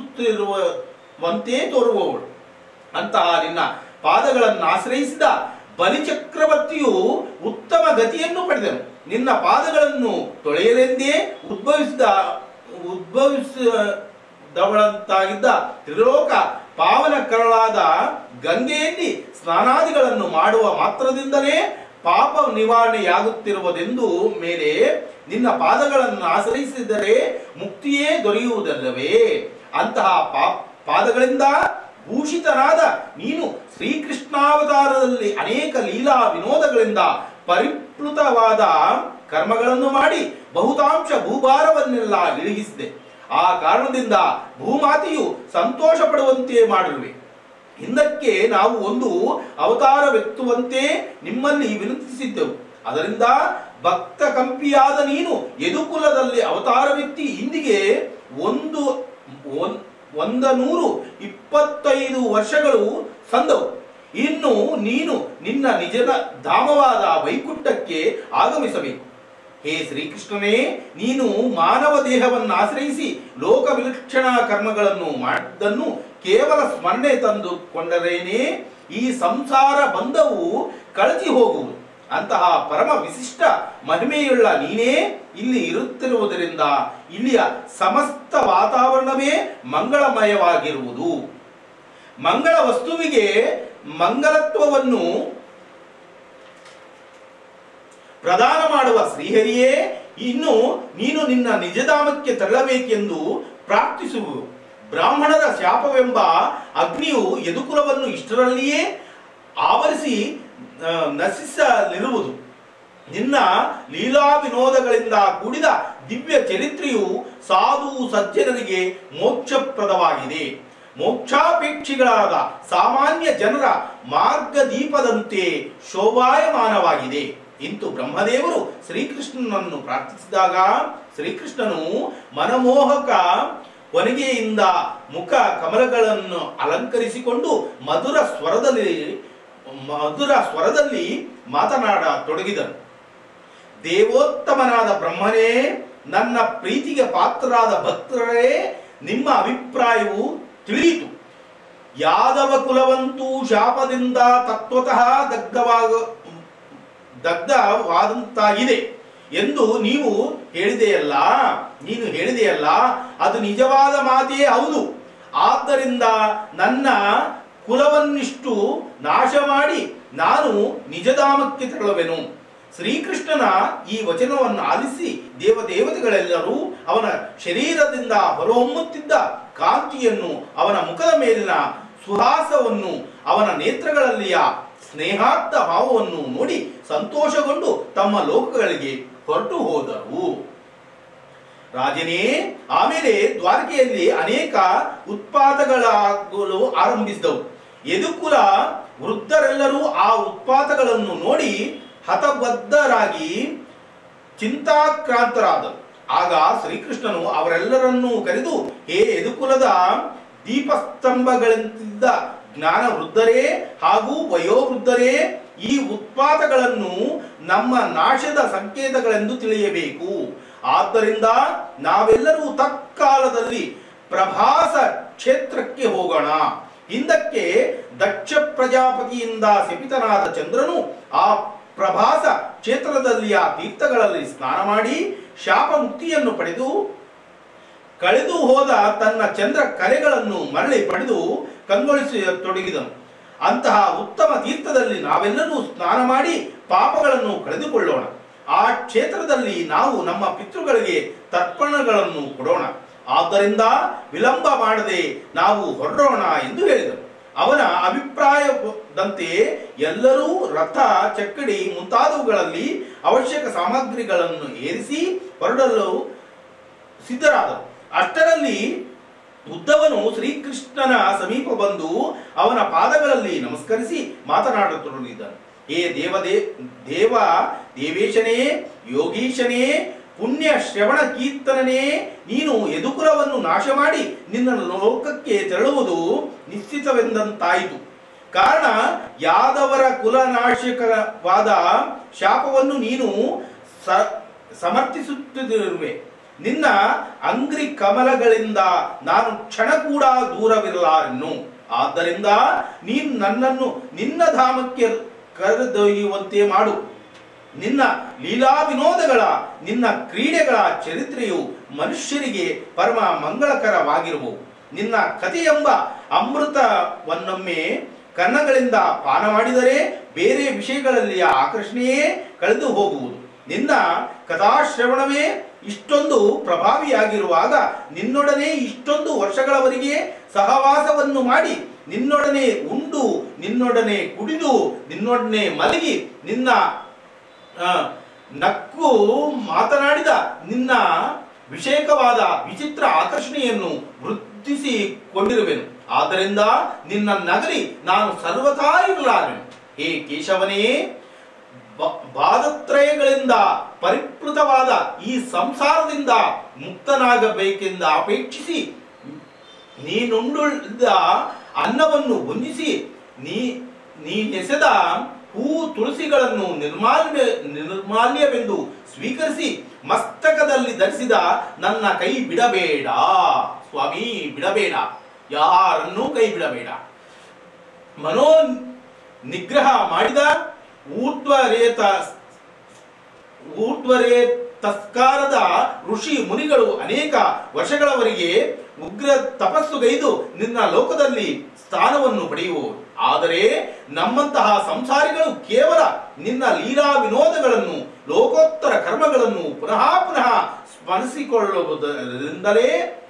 ಸ್ಪರ್ಶಿಸುತ್ತಿರುವಂತೆ ತೋರುವವಳು ಅಂತಹ ನಿನ್ನ ಪಾದಗಳನ್ನು ಆಶ್ರಯಿಸಿದ ಬಲಿಚಕ್ರವರ್ತಿಯು ಉತ್ತಮ ಗತಿಯನ್ನು ಪಡೆದನು ನಿನ್ನ ಪಾದಗಳನ್ನು ತೊಳೆಯಲೆಂದೇ ಉದ್ಭವಿಸಿದ ಉದ್ಭವಿಸಿದವಳಂತಾಗಿದ್ದ ತ್ರಿಲೋಕ ಪಾವನ ಕರಳಾದ ಗಂಗೆಯಲ್ಲಿ ಸ್ನಾನಾದಿಗಳನ್ನು ಮಾಡುವ ಮಾತ್ರದಿಂದಲೇ ಪಾಪ ನಿವಾರಣೆಯಾಗುತ್ತಿರುವುದೆಂದು ಮೇಲೆ ನಿನ್ನ ಪಾದಗಳನ್ನು ಆಶ್ರಯಿಸಿದರೆ ಮುಕ್ತಿಯೇ ದೊರೆಯುವುದಲ್ಲವೇ ಅಂತಹ ಪಾ ಪಾದಗಳಿಂದ ಭೂಷಿತನಾದ ನೀನು ಶ್ರೀಕೃಷ್ಣಾವತಾರದಲ್ಲಿ ಅನೇಕ ಲೀಲಾ ವಿನೋದಗಳಿಂದ ಪರಿಪ್ಲುತವಾದ ಕರ್ಮಗಳನ್ನು ಮಾಡಿ ಬಹುತಾಂಶ ಭೂಭಾರವನ್ನೆಲ್ಲ ಇಳಿಗಿಸಿದೆ ಆ ಕಾರಣದಿಂದ ಭೂಮಾತೆಯು ಸಂತೋಷ ಪಡುವಂತೆ ಮಾಡಿರುವೆ ಹಿಂದಕ್ಕೆ ನಾವು ಒಂದು ಅವತಾರವೆತ್ತುವಂತೆ ನಿಮ್ಮಲ್ಲಿ ವಿನಂತಿಸಿದ್ದೆವು ಅದರಿಂದ ಭಕ್ತ ಕಂಪಿಯಾದ ನೀನು ಯದುಕುಲದಲ್ಲಿ ಅವತಾರವೆತ್ತಿ ಇಂದಿಗೆ ಒಂದು ಒನ್- ಒಂದ ನೂರು ಇಪ್ಪತ್ತೈದು ವರ್ಷಗಳು ಸಂದವು ಇನ್ನು ನೀನು ನಿನ್ನ ನಿಜದ ಧಾಮವಾದ ವೈಕುಂಠಕ್ಕೆ ಆಗಮಿಸಬೇಕು ಹೇ ಶ್ರೀಕೃಷ್ಣನೇ ನೀನು ಮಾನವ ದೇಹವನ್ನು ಆಶ್ರಯಿಸಿ ಲೋಕ ವಿಲಕ್ಷಣ ಕರ್ಮಗಳನ್ನು ಮಾಡಿದ್ದನ್ನು ಕೇವಲ ಸ್ಮರಣೆ ತಂದುಕೊಂಡರೇನೆ ಈ ಸಂಸಾರ ಬಂಧವು ಕಳಚಿ ಹೋಗುವುದು ಅಂತಹ ಪರಮ ವಿಶಿಷ್ಟ ಮಹಿಮೆಯುಳ್ಳ ನೀನೇ ಇಲ್ಲಿ ಇರುತ್ತಿರುವುದರಿಂದ ಇಲ್ಲಿಯ ಸಮಸ್ತ ವಾತಾವರಣವೇ ಮಂಗಳಮಯವಾಗಿರುವುದು ಮಂಗಳ ವಸ್ತುವಿಗೆ ಮಂಗಲತ್ವವನ್ನು ಪ್ರದಾನ ಮಾಡುವ ಶ್ರೀಹರಿಯೇ ಇನ್ನು ನೀನು ನಿನ್ನ ನಿಜಧಾಮಕ್ಕೆ ತೆರಳಬೇಕೆಂದು ಪ್ರಾರ್ಥಿಸುವು ಬ್ರಾಹ್ಮಣರ ಶಾಪವೆಂಬ ಅಗ್ನಿಯು ಯದುಕುಲವನ್ನು ಇಷ್ಟರಲ್ಲಿಯೇ ಆವರಿಸಿ ಆ, ನಶಿಸಲಿರುವುದು ನಿನ್ನ ಲೀಲಾ ವಿನೋದಗಳಿಂದ ಕೂಡಿದ ದಿವ್ಯ ಚರಿತ್ರೆಯು ಸಾಧು ಸಜ್ಜನರಿಗೆ ಮೋಕ್ಷಪ್ರದವಾಗಿದೆ ಮೋಕ್ಷಾಪೇಕ್ಷಿಗಳಾದ ಸಾಮಾನ್ಯ ಜನರ ಮಾರ್ಗದೀಪದಂತೆ ಶೋಭಾಯಮಾನವಾಗಿದೆ ಇಂತು ಬ್ರಹ್ಮದೇವರು ಶ್ರೀಕೃಷ್ಣನನ್ನು ಪ್ರಾರ್ಥಿಸಿದಾಗ ಶ್ರೀಕೃಷ್ಣನು ಮನಮೋಹಕ ಹೊನಿಗೆಯಿಂದ ಮುಖ ಕಮಲಗಳನ್ನು ಅಲಂಕರಿಸಿಕೊಂಡು ಮಧುರ ಸ್ವರದಲ್ಲಿ ಮಧುರ ಸ್ವರದಲ್ಲಿ ಮಾತನಾಡತೊಡಗಿದನು ದೇವೋತ್ತಮನಾದ ಬ್ರಹ್ಮನೇ ನನ್ನ ಪ್ರೀತಿಗೆ ಪಾತ್ರರಾದ ಭಕ್ತರೇ ನಿಮ್ಮ ಅಭಿಪ್ರಾಯವು ತಿಳಿಯಿತು ಯಾದವ ಕುಲವಂತೂ ಶಾಪದಿಂದ ತತ್ವತಃ ದಗ್ಧವಾಗ ದಗ್ಧವಾದಂತಾಗಿದೆ ಎಂದು ನೀವು ಹೇಳಿದೆಯಲ್ಲ ನೀನು ಹೇಳಿದೆಯಲ್ಲ ಅದು ನಿಜವಾದ ಮಾತೇ ಹೌದು ಆದ್ದರಿಂದ ನನ್ನ ಕುಲವನ್ನಿಷ್ಟು ನಾಶ ಮಾಡಿ ನಾನು ನಿಜಧಾಮಕ್ಕೆ ತೆರಳುವೆನು ಶ್ರೀಕೃಷ್ಣನ ಈ ವಚನವನ್ನು ಆಲಿಸಿ ದೇವದೇವತೆಗಳೆಲ್ಲರೂ ಅವನ ಶರೀರದಿಂದ ಹೊರಹೊಮ್ಮುತ್ತಿದ್ದ ಕಾಂತಿಯನ್ನು ಅವನ ಮುಖದ ಮೇಲಿನ ಸುಹಾಸವನ್ನು ಅವನ ನೇತ್ರಗಳಲ್ಲಿಯ ಸ್ನೇಹಾರ್ಥ ಭಾವವನ್ನು ನೋಡಿ ಸಂತೋಷಗೊಂಡು ತಮ್ಮ ಲೋಕಗಳಿಗೆ ಹೊರಟು ಹೋದರು ರಾಜನೇ ಆಮೇಲೆ ದ್ವಾರಕೆಯಲ್ಲಿ ಅನೇಕ ಉತ್ಪಾತಗಳಾಗಲು ಆರಂಭಿಸಿದವು ಯದುಕುಲ ವೃದ್ಧರೆಲ್ಲರೂ ಆ ಉತ್ಪಾತಗಳನ್ನು ನೋಡಿ ಹತಬದ್ಧರಾಗಿ ಚಿಂತಾಕ್ರಾಂತರಾದರು ಆಗ ಶ್ರೀಕೃಷ್ಣನು ಅವರೆಲ್ಲರನ್ನೂ ಕರೆದು ಹೇ ಯದುಕುಲದ ದೀಪಸ್ತಂಭಗಳಂತಿದ್ದ ಜ್ಞಾನ ವೃದ್ಧರೇ ಹಾಗೂ ವಯೋವೃದ್ಧರೇ ಈ ಉತ್ಪಾತಗಳನ್ನು ನಮ್ಮ ನಾಶದ ಸಂಕೇತಗಳೆಂದು ತಿಳಿಯಬೇಕು ಆದ್ದರಿಂದ ನಾವೆಲ್ಲರೂ ತತ್ಕಾಲದಲ್ಲಿ ಪ್ರಭಾಸ ಕ್ಷೇತ್ರಕ್ಕೆ ಹೋಗೋಣ ಹಿಂದಕ್ಕೆ ದಕ್ಷ ಪ್ರಜಾಪತಿಯಿಂದ ಶಪಿತನಾದ ಚಂದ್ರನು ಆ ಪ್ರಭಾಸ ಕ್ಷೇತ್ರದಲ್ಲಿಯ ತೀರ್ಥಗಳಲ್ಲಿ ಸ್ನಾನ ಮಾಡಿ ಶಾಪ ಮುಕ್ತಿಯನ್ನು ಪಡೆದು ಕಳೆದು ಹೋದ ತನ್ನ ಚಂದ್ರ ಕಲೆಗಳನ್ನು ಮರಳಿ ಪಡೆದು ಕಂಗೊಳಿಸತೊಡಗಿದನು ಅಂತಹ ಉತ್ತಮ ತೀರ್ಥದಲ್ಲಿ ನಾವೆಲ್ಲರೂ ಸ್ನಾನ ಮಾಡಿ ಪಾಪಗಳನ್ನು ಕಳೆದುಕೊಳ್ಳೋಣ ಆ ಕ್ಷೇತ್ರದಲ್ಲಿ ನಾವು ನಮ್ಮ ಪಿತೃಗಳಿಗೆ ತರ್ಪಣಗಳನ್ನು ಕೊಡೋಣ ಆದ್ದರಿಂದ ವಿಳಂಬ ಮಾಡದೆ ನಾವು ಹೊರಡೋಣ ಎಂದು ಹೇಳಿದರು ಅವನ ಅಭಿಪ್ರಾಯದಂತೆ ಎಲ್ಲರೂ ರಥ ಚಕ್ಕಡಿ ಮುಂತಾದವುಗಳಲ್ಲಿ ಅವಶ್ಯಕ ಸಾಮಗ್ರಿಗಳನ್ನು ಏರಿಸಿ ಹೊರಡಲು ಸಿದ್ಧರಾದರು ಅಷ್ಟರಲ್ಲಿ ಉದ್ದವನು ಶ್ರೀಕೃಷ್ಣನ ಸಮೀಪ ಬಂದು ಅವನ ಪಾದಗಳಲ್ಲಿ ನಮಸ್ಕರಿಸಿ ಮಾತನಾಡತೊಡಗಿದನು ಹೇ ದೇವದೇ ದೇವ ದೇವೇಶನೇ ಯೋಗೀಶನೇ ಪುಣ್ಯ ಶ್ರವಣ ಕೀರ್ತನನೇ ನೀನು ಯದುಕುಲವನ್ನು ನಾಶ ಮಾಡಿ ನಿನ್ನ ಲೋಕಕ್ಕೆ ತೆರಳುವುದು ನಿಶ್ಚಿತವೆಂದಂತಾಯಿತು ಕಾರಣ ಯಾದವರ ಕುಲನಾಶಕವಾದ ಶಾಪವನ್ನು ನೀನು ಸ ಸಮರ್ಥಿಸುತ್ತಿರುವೆ ನಿನ್ನ ಅಂಗ್ರಿ ಕಮಲಗಳಿಂದ ನಾನು ಕ್ಷಣ ಕೂಡ ದೂರವಿರಲಾರೆನು ಆದ್ದರಿಂದ ನೀನು ನನ್ನನ್ನು ನಿನ್ನ ಧಾಮಕ್ಕೆ ಕರೆದೊಯ್ಯುವಂತೆ ಮಾಡು ನಿನ್ನ ಲೀಲಾ ವಿನೋದಗಳ ನಿನ್ನ ಕ್ರೀಡೆಗಳ ಚರಿತ್ರೆಯು ಮನುಷ್ಯರಿಗೆ ಪರಮ ಮಂಗಳಕರವಾಗಿರುವವು ನಿನ್ನ ಕಥೆಯೆಂಬ ಅಮೃತವನ್ನೊಮ್ಮೆ ಕನ್ನಗಳಿಂದ ಪಾನ ಮಾಡಿದರೆ ಬೇರೆ ವಿಷಯಗಳಲ್ಲಿಯ ಆಕರ್ಷಣೆಯೇ ಕಳೆದು ಹೋಗುವುದು ನಿನ್ನ ಕಥಾಶ್ರವಣವೇ ಇಷ್ಟೊಂದು ಪ್ರಭಾವಿಯಾಗಿರುವಾಗ ನಿನ್ನೊಡನೆ ಇಷ್ಟೊಂದು ವರ್ಷಗಳವರೆಗೆ ಸಹವಾಸವನ್ನು ಮಾಡಿ ನಿನ್ನೊಡನೆ ಉಂಡು ನಿನ್ನೊಡನೆ ಕುಡಿದು ನಿನ್ನೊಡನೆ ಮಲಗಿ ನಿನ್ನ ಆ, ನಕ್ಕು ಮಾತನಾಡಿದ ನಿನ್ನ ವಿಷಯಕವಾದ ವಿಚಿತ್ರ ಆಕರ್ಷಣೆಯನ್ನು ವೃದ್ಧಿಸಿಕೊಂಡಿರುವೆನು ಆದ್ದರಿಂದ ನಿನ್ನ ನಗರಿ ನಾನು ಸರ್ವಥಾ ಇರಲಾರೆನು ಹೇ ಕೇಶವನೇ ಬ- ಬಾಧತ್ರಯಗಳಿಂದ ಪರಿಪ್ಲುತವಾದ ಈ ಸಂಸಾರದಿಂದ ಮುಕ್ತನಾಗಬೇಕೆಂದು ಅಪೇಕ್ಷಿಸಿ ನೀನುಂಡುಳಿದ ಅನ್ನವನ್ನು ಭುಂಜಿಸಿ ನೀ ನೀನೆಸೆದ ಹೂ ತುಳಸಿಗಳನ್ನು ನಿರ್ಮಾಲ್ಯ ನಿರ್ಮಾಲ್ಯವೆಂದು ಸ್ವೀಕರಿಸಿ ಮಸ್ತಕದಲ್ಲಿ ಧರಿಸಿದ ನನ್ನ ಕೈ ಬಿಡಬೇಡ ಸ್ವಾಮಿ ಬಿಡಬೇಡ ಯಾರನ್ನೂ ಕೈ ಬಿಡಬೇಡ ಮನೋ ನಿಗ್ರಹ ಮಾಡಿದ ಊರ್ಧ್ವರೇತ ಊರ್ಧ್ವರೇ ತಸ್ಕಾರದ ಋಷಿ ಮುನಿಗಳು ಅನೇಕ ವರ್ಷಗಳವರೆಗೆ ಉಗ್ರ ತಪಸ್ಸುಗೈದು ನಿನ್ನ ಲೋಕದಲ್ಲಿ ಸ್ಥಾನವನ್ನು ಪಡೆಯುವರು ಆದರೆ ನಮ್ಮಂತಹ ಸಂಸಾರಿಗಳು ಕೇವಲ ನಿನ್ನ ಲೀಲಾ ವಿನೋದಗಳನ್ನು ಲೋಕೋತ್ತರ ಕರ್ಮಗಳನ್ನು ಪುನಃ ಪುನಃ ಸ್ಮರಿಸಿಕೊಳ್ಳುವುದರಿಂದಲೇ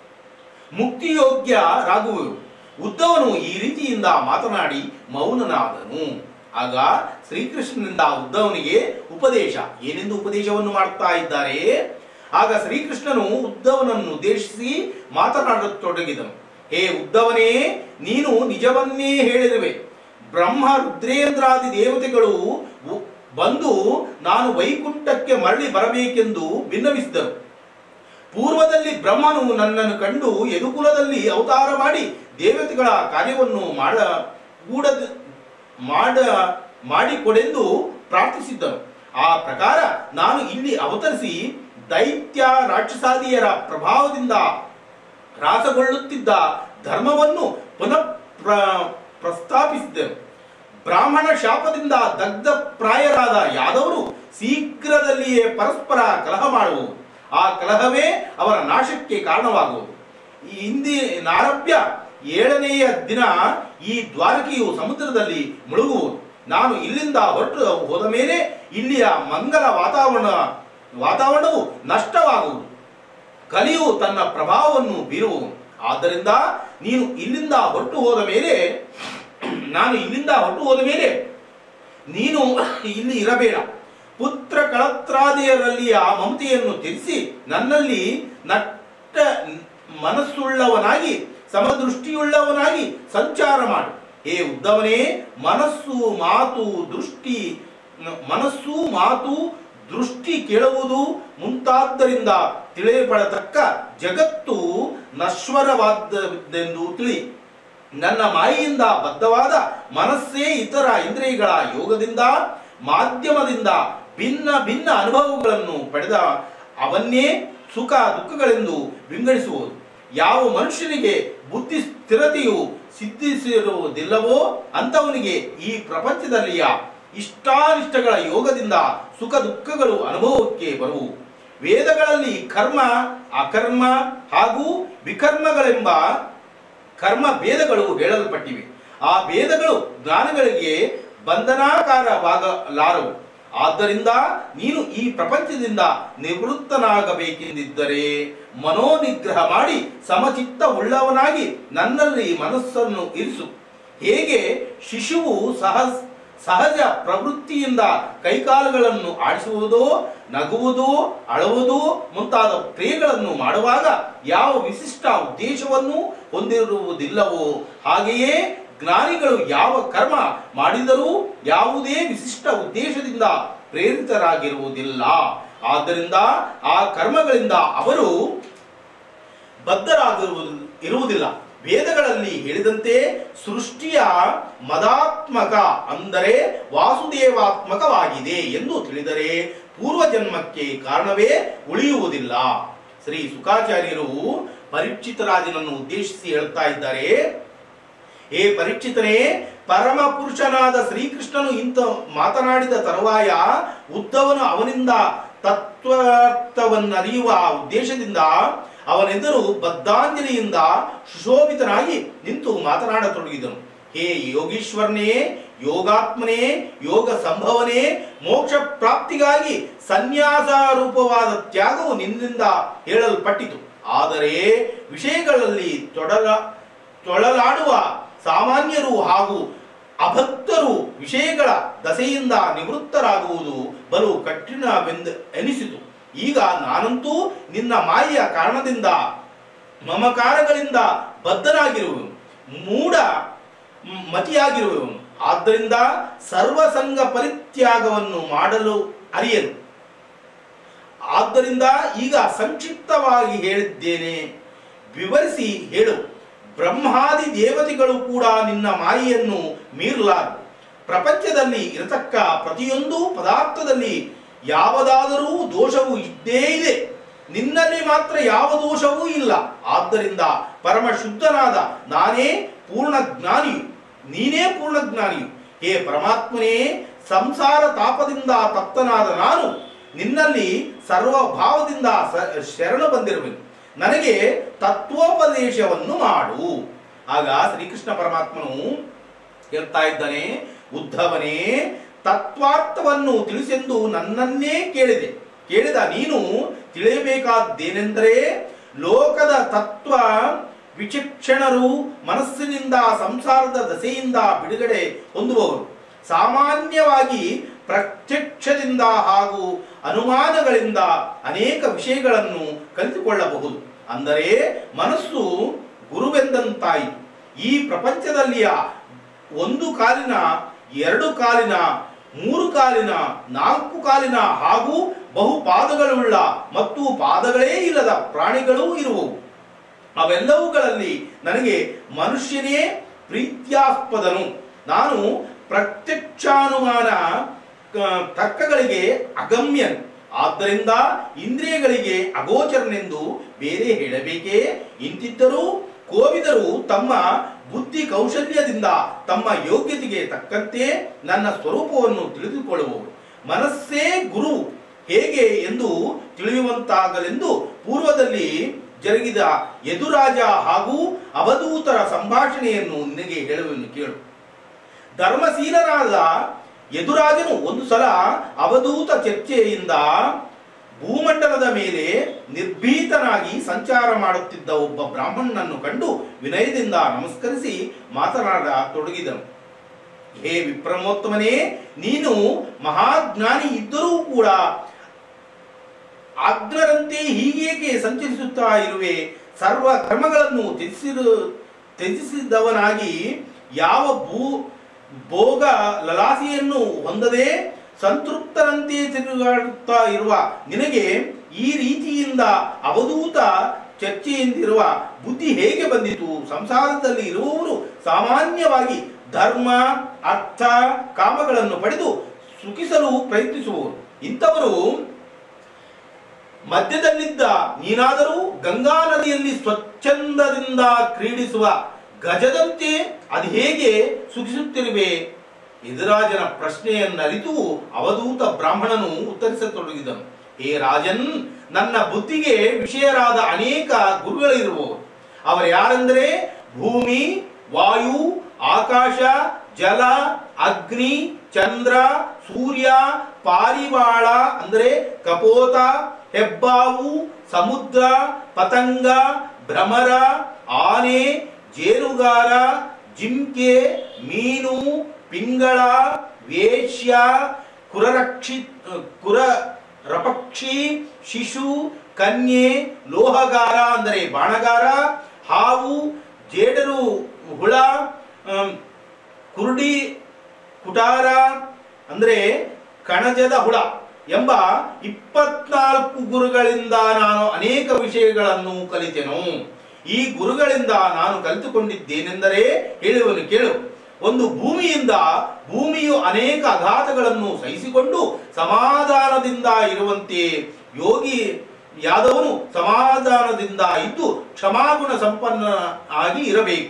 ಮುಕ್ತಿಯೋಗ್ಯರಾಗುವರು ಉದ್ದವನು ಈ ರೀತಿಯಿಂದ ಮಾತನಾಡಿ ಮೌನನಾದನು ಆಗ ಶ್ರೀಕೃಷ್ಣನಿಂದ ಉದ್ದವನಿಗೆ ಉಪದೇಶ ಏನೆಂದು ಉಪದೇಶವನ್ನು ಮಾಡ್ತಾ ಇದ್ದಾರೆ ಆಗ ಶ್ರೀಕೃಷ್ಣನು ಉದ್ದವನನ್ನು ಉದ್ದೇಶಿಸಿ ಮಾತನಾಡತೊಡಗಿದನು ಹೇ ಉದ್ದವನೇ ನೀನು ನಿಜವನ್ನೇ ಹೇಳಿರುವೆ ಬ್ರಹ್ಮ ರುದ್ರೇಂದ್ರಾದಿ ದೇವತೆಗಳು ಉ- ಬಂದು ನಾನು ವೈಕುಂಠಕ್ಕೆ ಮರಳಿ ಬರಬೇಕೆಂದು ಭಿನ್ನವಿಸಿದರು ಪೂರ್ವದಲ್ಲಿ ಬ್ರಹ್ಮನು ನನ್ನನ್ನು ಕಂಡು ಯದುಕುಲದಲ್ಲಿ ಅವತಾರ ಮಾಡಿ ದೇವತೆಗಳ ಕಾರ್ಯವನ್ನು ಮಾಡ ಕೂಡದ ಮಾಡ ಮಾಡಿಕೊಡೆಂದು ಪ್ರಾರ್ಥಿಸಿದ್ದನು ಆ ಪ್ರಕಾರ ನಾನು ಇಲ್ಲಿ ಅವತರಿಸಿ ದೈತ್ಯ ರಾಕ್ಷಸಾದಿಯರ ಪ್ರಭಾವದಿಂದ ಹ್ರಾಸಗೊಳ್ಳುತ್ತಿದ್ದ ಧರ್ಮವನ್ನು ಪುನಃ ಪ್ರ ಪ್ರಸ್ತಾಪಿಸಿದ್ದೆನು ಬ್ರಾಹ್ಮಣ ಶಾಪದಿಂದ ದಗ್ಧ ಪ್ರಾಯರಾದ ಯಾದವರು ಶೀಘ್ರದಲ್ಲಿಯೇ ಪರಸ್ಪರ ಕಲಹ ಮಾಡುವರು ಆ ಕಲಹವೇ ಅವರ ನಾಶಕ್ಕೆ ಕಾರಣವಾಗುವುದು ಈ ಇಂದಿನಾರಭ್ಯ ಏಳನೆಯ ದಿನ ಈ ದ್ವಾರಕೆಯು ಸಮುದ್ರದಲ್ಲಿ ಮುಳುಗುವುದು ನಾನು ಇಲ್ಲಿಂದ ಹೊರಟು ಹೋದ ಮೇಲೆ ಇಲ್ಲಿಯ ಮಂಗಲ ವಾತಾವರಣ ವಾತಾವರಣವು ನಷ್ಟವಾಗುವುದು ಕಲಿಯು ತನ್ನ ಪ್ರಭಾವವನ್ನು ಬೀರುವನು ಆದ್ದರಿಂದ ನೀನು ಇಲ್ಲಿಂದ ಹೊರಟು ಹೋದ ಮೇಲೆ ನಾನು ಇಲ್ಲಿಂದ ಹೊರಟು ಹೋದ ಮೇಲೆ ನೀನು ಇಲ್ಲಿ ಇರಬೇಡ ಪುತ್ರ ಕಳತ್ರಾದಿಯರಲ್ಲಿಯ ಮಮತೆಯನ್ನು ತ್ಯಜಿಸಿ ನನ್ನಲ್ಲಿ ನಟ್ಟ ಮನಸ್ಸುಳ್ಳವನಾಗಿ ಸಮದೃಷ್ಟಿಯುಳ್ಳವನಾಗಿ ಸಂಚಾರ ಮಾಡು ಹೇ ಉದ್ದವನೇ ಮನಸ್ಸು ಮಾತು ದೃಷ್ಟಿ ಮನಸ್ಸು ಮಾತು ದೃಷ್ಟಿ ಕೇಳುವುದು ಮುಂತಾದ್ದರಿಂದ ತಿಳಿಯಪಡತಕ್ಕ ಜಗತ್ತು ನಶ್ವರವಾದದೆಂದು ತಿಳಿ ನನ್ನ ಮಾಯೆಯಿಂದ ಬದ್ಧವಾದ ಮನಸ್ಸೇ ಇತರ ಇಂದ್ರಿಯಗಳ ಯೋಗದಿಂದ ಮಾಧ್ಯಮದಿಂದ ಭಿನ್ನ ಭಿನ್ನ ಅನುಭವಗಳನ್ನು ಪಡೆದ ಅವನ್ನೇ ಸುಖ ದುಃಖಗಳೆಂದು ವಿಂಗಡಿಸುವುದು ಯಾವ ಮನುಷ್ಯನಿಗೆ ಬುದ್ಧಿ ಸ್ಥಿರತೆಯು ಸಿದ್ಧಿಸಿರುವುದಿಲ್ಲವೋ ಅಂತವನಿಗೆ ಈ ಪ್ರಪಂಚದಲ್ಲಿಯ ಇಷ್ಟಾನಿಷ್ಟಗಳ ಯೋಗದಿಂದ ಸುಖ ದುಃಖಗಳು ಅನುಭವಕ್ಕೆ ಬರುವು ವೇದಗಳಲ್ಲಿ ಕರ್ಮ ಅಕರ್ಮ ಹಾಗೂ ವಿಕರ್ಮಗಳೆಂಬ ಕರ್ಮ ಭೇದಗಳು ಹೇಳಲ್ಪಟ್ಟಿವೆ ಆ ಭೇದಗಳು ಜ್ಞಾನಿಗಳಿಗೆ ಬಂಧನಾಕಾರವಾಗಲಾರವು ಆದ್ದರಿಂದ ನೀನು ಈ ಪ್ರಪಂಚದಿಂದ ನಿವೃತ್ತನಾಗಬೇಕೆಂದಿದ್ದರೆ ಮನೋನಿಗ್ರಹ ಮಾಡಿ ಸಮಚಿತ್ತ ಉಳ್ಳವನಾಗಿ ನನ್ನಲ್ಲಿ ಮನಸ್ಸನ್ನು ಇರಿಸು ಹೇಗೆ ಶಿಶುವು ಸಹಜ ಸಹಜ ಪ್ರವೃತ್ತಿಯಿಂದ ಕೈಕಾಲುಗಳನ್ನು ಆಡಿಸುವುದೋ ನಗುವುದು ಅಳುವುದು ಮುಂತಾದ ಕ್ರಿಯೆಗಳನ್ನು ಮಾಡುವಾಗ ಯಾವ ವಿಶಿಷ್ಟ ಉದ್ದೇಶವನ್ನು ಹೊಂದಿರುವುದಿಲ್ಲವೋ ಹಾಗೆಯೇ ಜ್ಞಾನಿಗಳು ಯಾವ ಕರ್ಮ ಮಾಡಿದರೂ ಯಾವುದೇ ವಿಶಿಷ್ಟ ಉದ್ದೇಶದಿಂದ ಪ್ರೇರಿತರಾಗಿರುವುದಿಲ್ಲ ಆದ್ದರಿಂದ ಆ ಕರ್ಮಗಳಿಂದ ಅವರು ಬದ್ಧರಾಗಿರುವುದು ಇರುವುದಿಲ್ಲ ವೇದಗಳಲ್ಲಿ ಹೇಳಿದಂತೆ ಸೃಷ್ಟಿಯ ಮದಾತ್ಮಕ ಅಂದರೆ ವಾಸುದೇವಾತ್ಮಕವಾಗಿದೆ ಎಂದು ತಿಳಿದರೆ ಪೂರ್ವಜನ್ಮಕ್ಕೆ ಕಾರಣವೇ ಉಳಿಯುವುದಿಲ್ಲ ಶ್ರೀ ಸುಖಾಚಾರ್ಯರು ಪರೀಕ್ಷಿತ ರಾಜನನ್ನು ಉದ್ದೇಶಿಸಿ ಹೇಳ್ತಾ ಇದ್ದಾರೆ ಹೇ ಪರೀಕ್ಷಿತನೇ ಪರಮ ಪುರುಷನಾದ ಶ್ರೀಕೃಷ್ಣನು ಇಂಥ ಮಾತನಾಡಿದ ತರುವಾಯ ಉದ್ದವನು ಅವನಿಂದ ತತ್ವಾರ್ಥವನ್ನರಿಯುವ ಉದ್ದೇಶದಿಂದ ಅವನೆದುರು ಬದ್ಧಾಂಜಲಿಯಿಂದ ಸುಶೋಭಿತನಾಗಿ ನಿಂತು ಮಾತನಾಡತೊಡಗಿದನು ಹೇ ಯೋಗೀಶ್ವರನೇ ಯೋಗಾತ್ಮನೇ ಯೋಗ ಸಂಭವನೇ ಮೋಕ್ಷ ಪ್ರಾಪ್ತಿಗಾಗಿ ಸನ್ಯಾಸ ರೂಪವಾದ ತ್ಯಾಗವು ನಿನ್ನಿಂದ ಹೇಳಲ್ಪಟ್ಟಿತು ಆದರೆ ವಿಷಯಗಳಲ್ಲಿ ತೊಡಲ ತೊಳಲಾಡುವ ಸಾಮಾನ್ಯರು ಹಾಗೂ ಅಭಕ್ತರು ವಿಷಯಗಳ ದಸೆಯಿಂದ ನಿವೃತ್ತರಾಗುವುದು ಬಲು ಕಠಿಣವೆಂದು ಎನಿಸಿತು ಈಗ ನಾನಂತೂ ನಿನ್ನ ಮಾಯೆಯ ಕಾರಣದಿಂದ ಮಮಕಾರಗಳಿಂದ ಬದ್ಧನಾಗಿರುವನು ಮೂಢ ಮ್, ಮತಿಯಾಗಿರುವವನು ಆದ್ದರಿಂದ ಸರ್ವಸಂಗ ಪರಿತ್ಯಾಗವನ್ನು ಮಾಡಲು ಅರಿಯಲು ಆದ್ದರಿಂದ ಈಗ ಸಂಕ್ಷಿಪ್ತವಾಗಿ ಹೇಳಿದ್ದೇನೆ ವಿವರಿಸಿ ಹೇಳು ಬ್ರಹ್ಮಾದಿ ದೇವತೆಗಳು ಕೂಡ ನಿನ್ನ ಮಾಯೆಯನ್ನು ಮೀರಲಾರರು ಪ್ರಪಂಚದಲ್ಲಿ ಇರತಕ್ಕ ಪ್ರತಿಯೊಂದು ಪದಾರ್ಥದಲ್ಲಿ ಯಾವುದಾದರೂ ದೋಷವು ಇದ್ದೇ ಇದೆ ನಿನ್ನಲ್ಲಿ ಮಾತ್ರ ಯಾವ ದೋಷವೂ ಇಲ್ಲ ಆದ್ದರಿಂದ ಪರಮ ಶುದ್ಧನಾದ ನಾನೇ ಪೂರ್ಣ ಜ್ಞಾನಿಯು ನೀನೇ ಪೂರ್ಣ ಜ್ಞಾನಿಯು ಹೇ ಪರಮಾತ್ಮನೇ ಸಂಸಾರ ತಾಪದಿಂದ ತಪ್ತನಾದ ನಾನು ನಿನ್ನಲ್ಲಿ ಸರ್ವಭಾವದಿಂದ ಸ- ಶರಣು ಬಂದಿರುವೆನು ನನಗೆ ತತ್ವೋಪದೇಶವನ್ನು ಮಾಡು ಆಗ ಶ್ರೀಕೃಷ್ಣ ಪರಮಾತ್ಮನು ಹೇಳ್ತಾ ಇದ್ದಾನೆ ಉದ್ಧವನೇ ತತ್ವಾರ್ಥವನ್ನು ತಿಳಿಸೆಂದು ನನ್ನನ್ನೇ ಕೇಳಿದೆ ಕೇಳಿದ ನೀನು ತಿಳಿಯಬೇಕಾದ್ದೇನೆಂದರೆ ಲೋಕದ ತತ್ವ ವಿಚಕ್ಷಣರು ಮನಸ್ಸಿನಿಂದ ಸಂಸಾರದ ದಸೆಯಿಂದ ಬಿಡುಗಡೆ ಹೊಂದುವವರು ಸಾಮಾನ್ಯವಾಗಿ ಪ್ರತ್ಯಕ್ಷದಿಂದ ಹಾಗೂ ಅನುಮಾನಗಳಿಂದ ಅನೇಕ ವಿಷಯಗಳನ್ನು ಕಲಿತುಕೊಳ್ಳಬಹುದು ಅಂದರೆ ಮನಸ್ಸು ಗುರುವೆಂದಂತಾಯಿತು ಈ ಪ್ರಪಂಚದಲ್ಲಿಯ ಒಂದು ಕಾಲಿನ ಎರಡು ಕಾಲಿನ ಮೂರು ಕಾಲಿನ ನಾಲ್ಕು ಕಾಲಿನ ಹಾಗೂ ಬಹು ಪಾದಗಳುಳ್ಳ ಮತ್ತು ಪಾದಗಳೇ ಇಲ್ಲದ ಪ್ರಾಣಿಗಳೂ ಇರುವವು ಅವೆಲ್ಲವುಗಳಲ್ಲಿ ನನಗೆ ಮನುಷ್ಯನೇ ಪ್ರೀತ್ಯಾಸ್ಪದನು ನಾನು ಪ್ರತ್ಯಕ್ಷಾನುಮಾನ ಆ, ತರ್ಕಗಳಿಗೆ ಅಗಮ್ಯನು ಆದ್ದರಿಂದ ಇಂದ್ರಿಯಗಳಿಗೆ ಅಗೋಚರನೆಂದು ಬೇರೆ ಹೇಳಬೇಕೇ ಇಂತಿದ್ದರೂ ಕೋವಿದರು ತಮ್ಮ ಬುದ್ಧಿ ಕೌಶಲ್ಯದಿಂದ ತಮ್ಮ ಯೋಗ್ಯತೆಗೆ ತಕ್ಕಂತೆ ನನ್ನ ಸ್ವರೂಪವನ್ನು ತಿಳಿದುಕೊಳ್ಳುವವರು ಮನಸ್ಸೇ ಗುರು ಹೇಗೆ ಎಂದು ತಿಳಿಯುವಂತಾಗಲೆಂದು ಪೂರ್ವದಲ್ಲಿ ಜರುಗಿದ ಯದುರಾಜ ಹಾಗೂ ಅವಧೂತರ ಸಂಭಾಷಣೆಯನ್ನು ನಿನಗೆ ಹೇಳುವೆನು ಕೇಳು ಧರ್ಮಶೀಲನಾದ ಯದುರಾಜನು ಒಂದು ಸಲ ಅವಧೂತ ಚರ್ಚೆಯಿಂದ ಭೂಮಂಡಲದ ಮೇಲೆ ನಿರ್ಭೀತನಾಗಿ ಸಂಚಾರ ಮಾಡುತ್ತಿದ್ದ ಒಬ್ಬ ಬ್ರಾಹ್ಮಣನನ್ನು ಕಂಡು ವಿನಯದಿಂದ ನಮಸ್ಕರಿಸಿ ಮಾತನಾಡತೊಡಗಿದನು ಹೇ ವಿಪ್ರಮೋತ್ತಮನೇ ನೀನು ಮಹಾಜ್ಞಾನಿ ಇದ್ದರೂ ಕೂಡ ಅಗ್ನರಂತೆ ಹೀಗೇಕೆ ಸಂಚರಿಸುತ್ತಾ ಇರುವೆ ಸರ್ವ ಕರ್ಮಗಳನ್ನು ತ್ಯಜಿಸಿರು ತ್ಯಜಿಸಿದವನಾಗಿ ಯಾವ ಭೂ ಭೋಗ ಲಲಾಸೆಯನ್ನು ಹೊಂದದೆ ಸಂತೃಪ್ತರಂತೆ ತಿರುಗಾಡುತ್ತಾ ಇರುವ ನಿನಗೆ ಈ ರೀತಿಯಿಂದ ಅವಧೂತ ಚರ್ಚೆಯಿಂದಿರುವ ಬುದ್ಧಿ ಹೇಗೆ ಬಂದಿತು ಸಂಸಾರದಲ್ಲಿ ಇರುವವರು ಸಾಮಾನ್ಯವಾಗಿ ಧರ್ಮ ಅರ್ಥ ಕಾಮಗಳನ್ನು ಪಡೆದು ಸುಖಿಸಲು ಪ್ರಯತ್ನಿಸುವವರು ಇಂಥವರು ಮಧ್ಯದಲ್ಲಿದ್ದ ನೀನಾದರೂ ಗಂಗಾ ನದಿಯಲ್ಲಿ ಸ್ವಚ್ಛಂದದಿಂದ ಕ್ರೀಡಿಸುವ ಗಜದಂತೆ ಅದು ಹೇಗೆ ಸುಖಿಸುತ್ತಿರುವೆ ಯದುರಾಜನ ಪ್ರಶ್ನೆಯನ್ನರಿತು ಅವಧೂತ ಬ್ರಾಹ್ಮಣನು ಉತ್ತರಿಸತೊಡಗಿದನು ಹೇ ರಾಜನ್ ನನ್ನ ಬುದ್ಧಿಗೆ ವಿಷಯರಾದ ಅನೇಕ ಗುರುಗಳಿರುವವರು ಅವರು ಯಾರೆಂದರೆ ಭೂಮಿ ವಾಯು ಆಕಾಶ ಜಲ ಅಗ್ನಿ ಚಂದ್ರ ಸೂರ್ಯ ಪಾರಿವಾಳ ಅಂದರೆ ಕಪೋತ ಹೆಬ್ಬಾವು ಸಮುದ್ರ ಪತಂಗ ಭ್ರಮರ ಆನೆ ಜೇನುಗಾರ ಜಿಂಕೆ ಮೀನು ಪಿಂಗಳ ವೇಶ್ಯ ಕುರರಕ್ಷಿ ಕುರ ರಪಕ್ಷಿ ಶಿಶು ಕನ್ಯೆ ಲೋಹಗಾರ ಅಂದರೆ ಬಾಣಗಾರ ಹಾವು ಜೇಡರು ಹುಳ ಆಮ್, ಕುರುಡಿ ಕುಟಾರ ಅಂದರೆ ಕಣಜದ ಹುಳ ಎಂಬ ಇಪ್ಪತ್ನಾಲ್ಕು ಗುರುಗಳಿಂದ ನಾನು ಅನೇಕ ವಿಷಯಗಳನ್ನು ಕಲಿತೆನು ಈ ಗುರುಗಳಿಂದ ನಾನು ಕಲಿತುಕೊಂಡಿದ್ದೇನೆಂದರೆ ಹೇಳುವನು ಕೇಳು ಒಂದು ಭೂಮಿಯಿಂದ ಭೂಮಿಯು ಅನೇಕ ಅಘಾತಗಳನ್ನು ಸಹಿಸಿಕೊಂಡು ಸಮಾಧಾನದಿಂದ ಇರುವಂತೆ ಯೋಗಿ ಯಾದವನು ಸಮಾಧಾನದಿಂದ ಇದ್ದು ಕ್ಷಮಾಗುಣ ಸಂಪನ್ನ ಆಗಿ ಇರಬೇಕು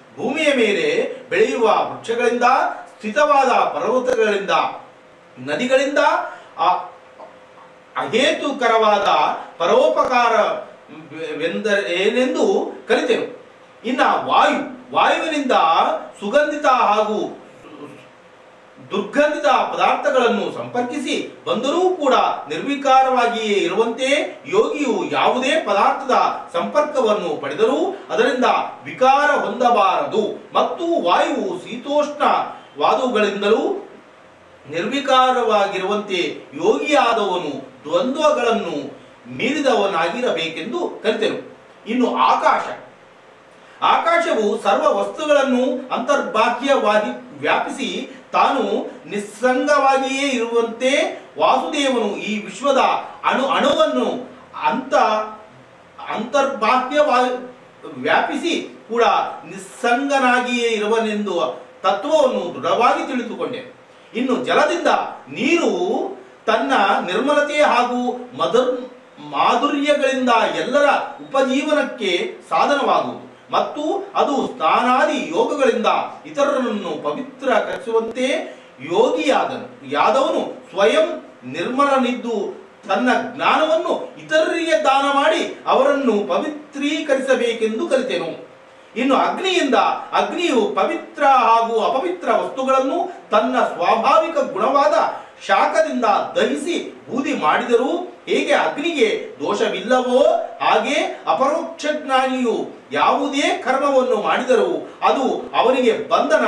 ಭೂಮಿಯ ಮೇಲೆ ಬೆಳೆಯುವ ವೃಕ್ಷಗಳಿಂದ ಸ್ಥಿತವಾದ ಪರ್ವತಗಳಿಂದ ನದಿಗಳಿಂದ ಆ ಅಹೇತುಕರವಾದ ಪರೋಪಕಾರ ಏನೆಂದು ಕಲಿತೆನು ಇನ್ನ ವಾಯು ವಾಯುವಿನಿಂದ ಸುಗಂಧಿತ ಹಾಗೂ ದುರ್ಗಂಧಿತ ಪದಾರ್ಥಗಳನ್ನು ಸಂಪರ್ಕಿಸಿ ಬಂದರೂ ಕೂಡ ನಿರ್ವಿಕಾರವಾಗಿಯೇ ಇರುವಂತೆ ಯೋಗಿಯು ಯಾವುದೇ ಪದಾರ್ಥದ ಸಂಪರ್ಕವನ್ನು ಪಡೆದರೂ ಅದರಿಂದ ವಿಕಾರ ಹೊಂದಬಾರದು ಮತ್ತು ವಾಯುವು ಶೀತೋಷ್ಣವಾದವುಗಳಿಂದಲೂ ನಿರ್ವಿಕಾರವಾಗಿರುವಂತೆ ಯೋಗಿಯಾದವನು ದ್ವಂದ್ವಗಳನ್ನು ಮೀರಿದವನಾಗಿರಬೇಕೆಂದು ಕಲಿತೆನು ಇನ್ನು ಆಕಾಶ ಆಕಾಶವು ಸರ್ವ ವಸ್ತುಗಳನ್ನು ಅಂತರ್ಬಾಹ್ಯವಾಗಿ ವ್ಯಾಪಿಸಿ ತಾನು ನಿಸ್ಸಂಗವಾಗಿಯೇ ಇರುವಂತೆ ವಾಸುದೇವನು ಈ ವಿಶ್ವದ ಅಣು ಅಣುವನ್ನು ಅಂತ ಅಂತರ್ಬಾಹ್ಯವಾಗಿ ವ್ಯಾಪಿಸಿ ಕೂಡ ನಿಸ್ಸಂಗನಾಗಿಯೇ ಇರುವನೆಂದು ತತ್ವವನ್ನು ದೃಢವಾಗಿ ತಿಳಿದುಕೊಂಡೆ ಇನ್ನು ಜಲದಿಂದ ನೀರು ತನ್ನ ನಿರ್ಮಲತೆ ಹಾಗೂ ಮಧುರ್ ಮಾಧುರ್ಯಗಳಿಂದ ಎಲ್ಲರ ಉಪಜೀವನಕ್ಕೆ ಸಾಧನವಾಗುವುದು ಮತ್ತು ಅದು ಸ್ನಾನಾದಿ ಯೋಗಗಳಿಂದ ಇತರರನ್ನು ಪವಿತ್ರಕರಿಸುವಂತೆ ಯೋಗಿಯಾದನು ಯಾದವನು ಸ್ವಯಂ ನಿರ್ಮಲನಿದ್ದು ತನ್ನ ಜ್ಞಾನವನ್ನು ಇತರರಿಗೆ ದಾನ ಮಾಡಿ ಅವರನ್ನು ಪವಿತ್ರೀಕರಿಸಬೇಕೆಂದು ಕಲಿತೆನು ಇನ್ನು ಅಗ್ನಿಯಿಂದ ಅಗ್ನಿಯು ಪವಿತ್ರ ಹಾಗೂ ಅಪವಿತ್ರ ವಸ್ತುಗಳನ್ನು ತನ್ನ ಸ್ವಾಭಾವಿಕ ಗುಣವಾದ ಶಾಖದಿಂದ ದಹಿಸಿ ಬೂದಿ ಮಾಡಿದರೂ ಹೇಗೆ ಅಗ್ನಿಗೆ ದೋಷವಿಲ್ಲವೋ ಹಾಗೆ ಅಪರೋಕ್ಷ ಜ್ಞಾನಿಯು ಯಾವುದೇ ಕರ್ಮವನ್ನು ಮಾಡಿದರೂ ಅದು ಅವನಿಗೆ ಬಂಧನ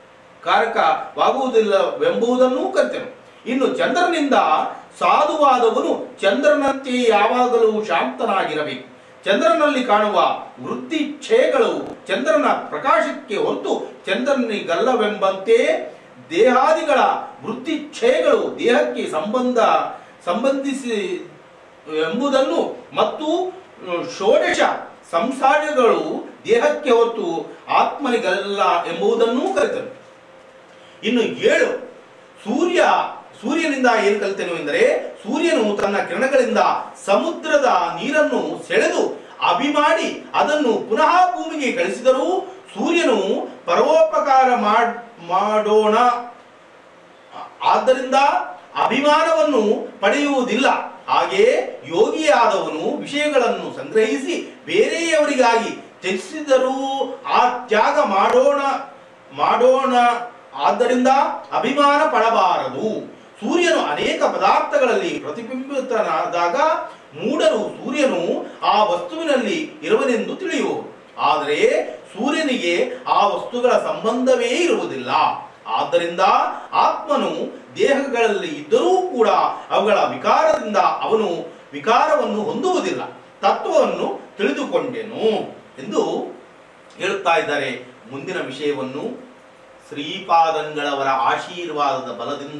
ಕಾರಕವಾಗುವುದಿಲ್ಲವೆಂಬುದನ್ನು ಕಲಿತೆನು ಇನ್ನು ಚಂದ್ರನಿಂದ ಸಾಧುವಾದವನು ಚಂದ್ರನಂತೆ ಯಾವಾಗಲೂ ಶಾಂತನಾಗಿರಬೇಕು ಚಂದ್ರನಲ್ಲಿ ಕಾಣುವ ವೃತ್ತಿಚ್ಛೇಗಳು ಚಂದ್ರನ ಪ್ರಕಾಶಕ್ಕೆ ಹೊರತು ಚಂದ್ರನಿಗಲ್ಲವೆಂಬಂತೆ ದೇಹಾದಿಗಳ ವೃತ್ತಿಚ್ಛೇಗಳು ದೇಹಕ್ಕೆ ಸಂಬಂಧ ಸಂಬಂಧಿಸಿ ಎಂಬುದನ್ನು ಮತ್ತು ಷೋಡಶ ಸಂಸಾರಗಳು ದೇಹಕ್ಕೆ ಹೊರತು ಆತ್ಮನಿಗಲ್ಲ ಎಂಬುದನ್ನು ಕಲಿತನು ಇನ್ನು ಏಳು ಸೂರ್ಯ ಸೂರ್ಯನಿಂದ ಏನು ಕಲಿತೆನು ಎಂದರೆ ಸೂರ್ಯನು ತನ್ನ ಕಿರಣಗಳಿಂದ ಸಮುದ್ರದ ನೀರನ್ನು ಸೆಳೆದು ಅಭಿಮಾಡಿ ಅದನ್ನು ಪುನಃ ಭೂಮಿಗೆ ಕಳಿಸಿದರೂ ಸೂರ್ಯನು ಪರೋಪಕಾರ ಮಾಡ್- ಮಾಡೋಣ ಆದ್ದರಿಂದ ಅಭಿಮಾನವನ್ನು ಪಡೆಯುವುದಿಲ್ಲ ಹಾಗೆ ಯೋಗಿಯಾದವನು ವಿಷಯಗಳನ್ನು ಸಂಗ್ರಹಿಸಿ ಬೇರೆಯವರಿಗಾಗಿ ತ್ಯಜಿಸಿದರೂ ಆ ತ್ಯಾಗ ಮಾಡೋಣ ಮಾಡೋಣ ಆದ್ದರಿಂದ ಅಭಿಮಾನ ಪಡಬಾರದು ಸೂರ್ಯನು ಅನೇಕ ಪದಾರ್ಥಗಳಲ್ಲಿ ಪ್ರತಿಬಿಂಬಿತನಾದಾಗ ಮೂಢರು ಸೂರ್ಯನು ಆ ವಸ್ತುವಿನಲ್ಲಿ ಇರುವನೆಂದು ತಿಳಿಯುವರು ಆದರೆ ಸೂರ್ಯನಿಗೆ ಆ ವಸ್ತುಗಳ ಸಂಬಂಧವೇ ಇರುವುದಿಲ್ಲ ಆದ್ದರಿಂದ ಆತ್ಮನು ದೇಹಗಳಲ್ಲಿ ಇದ್ದರೂ ಕೂಡ ಅವುಗಳ ವಿಕಾರದಿಂದ ಅವನು ವಿಕಾರವನ್ನು ಹೊಂದುವುದಿಲ್ಲ ತತ್ವವನ್ನು ತಿಳಿದುಕೊಂಡೆನು ಎಂದು ಹೇಳುತ್ತಾ ಇದ್ದಾರೆ ಮುಂದಿನ ವಿಷಯವನ್ನು ಶ್ರೀಪಾದಂಗಳವರ ಆಶೀರ್ವಾದದ ಬಲದಿಂದ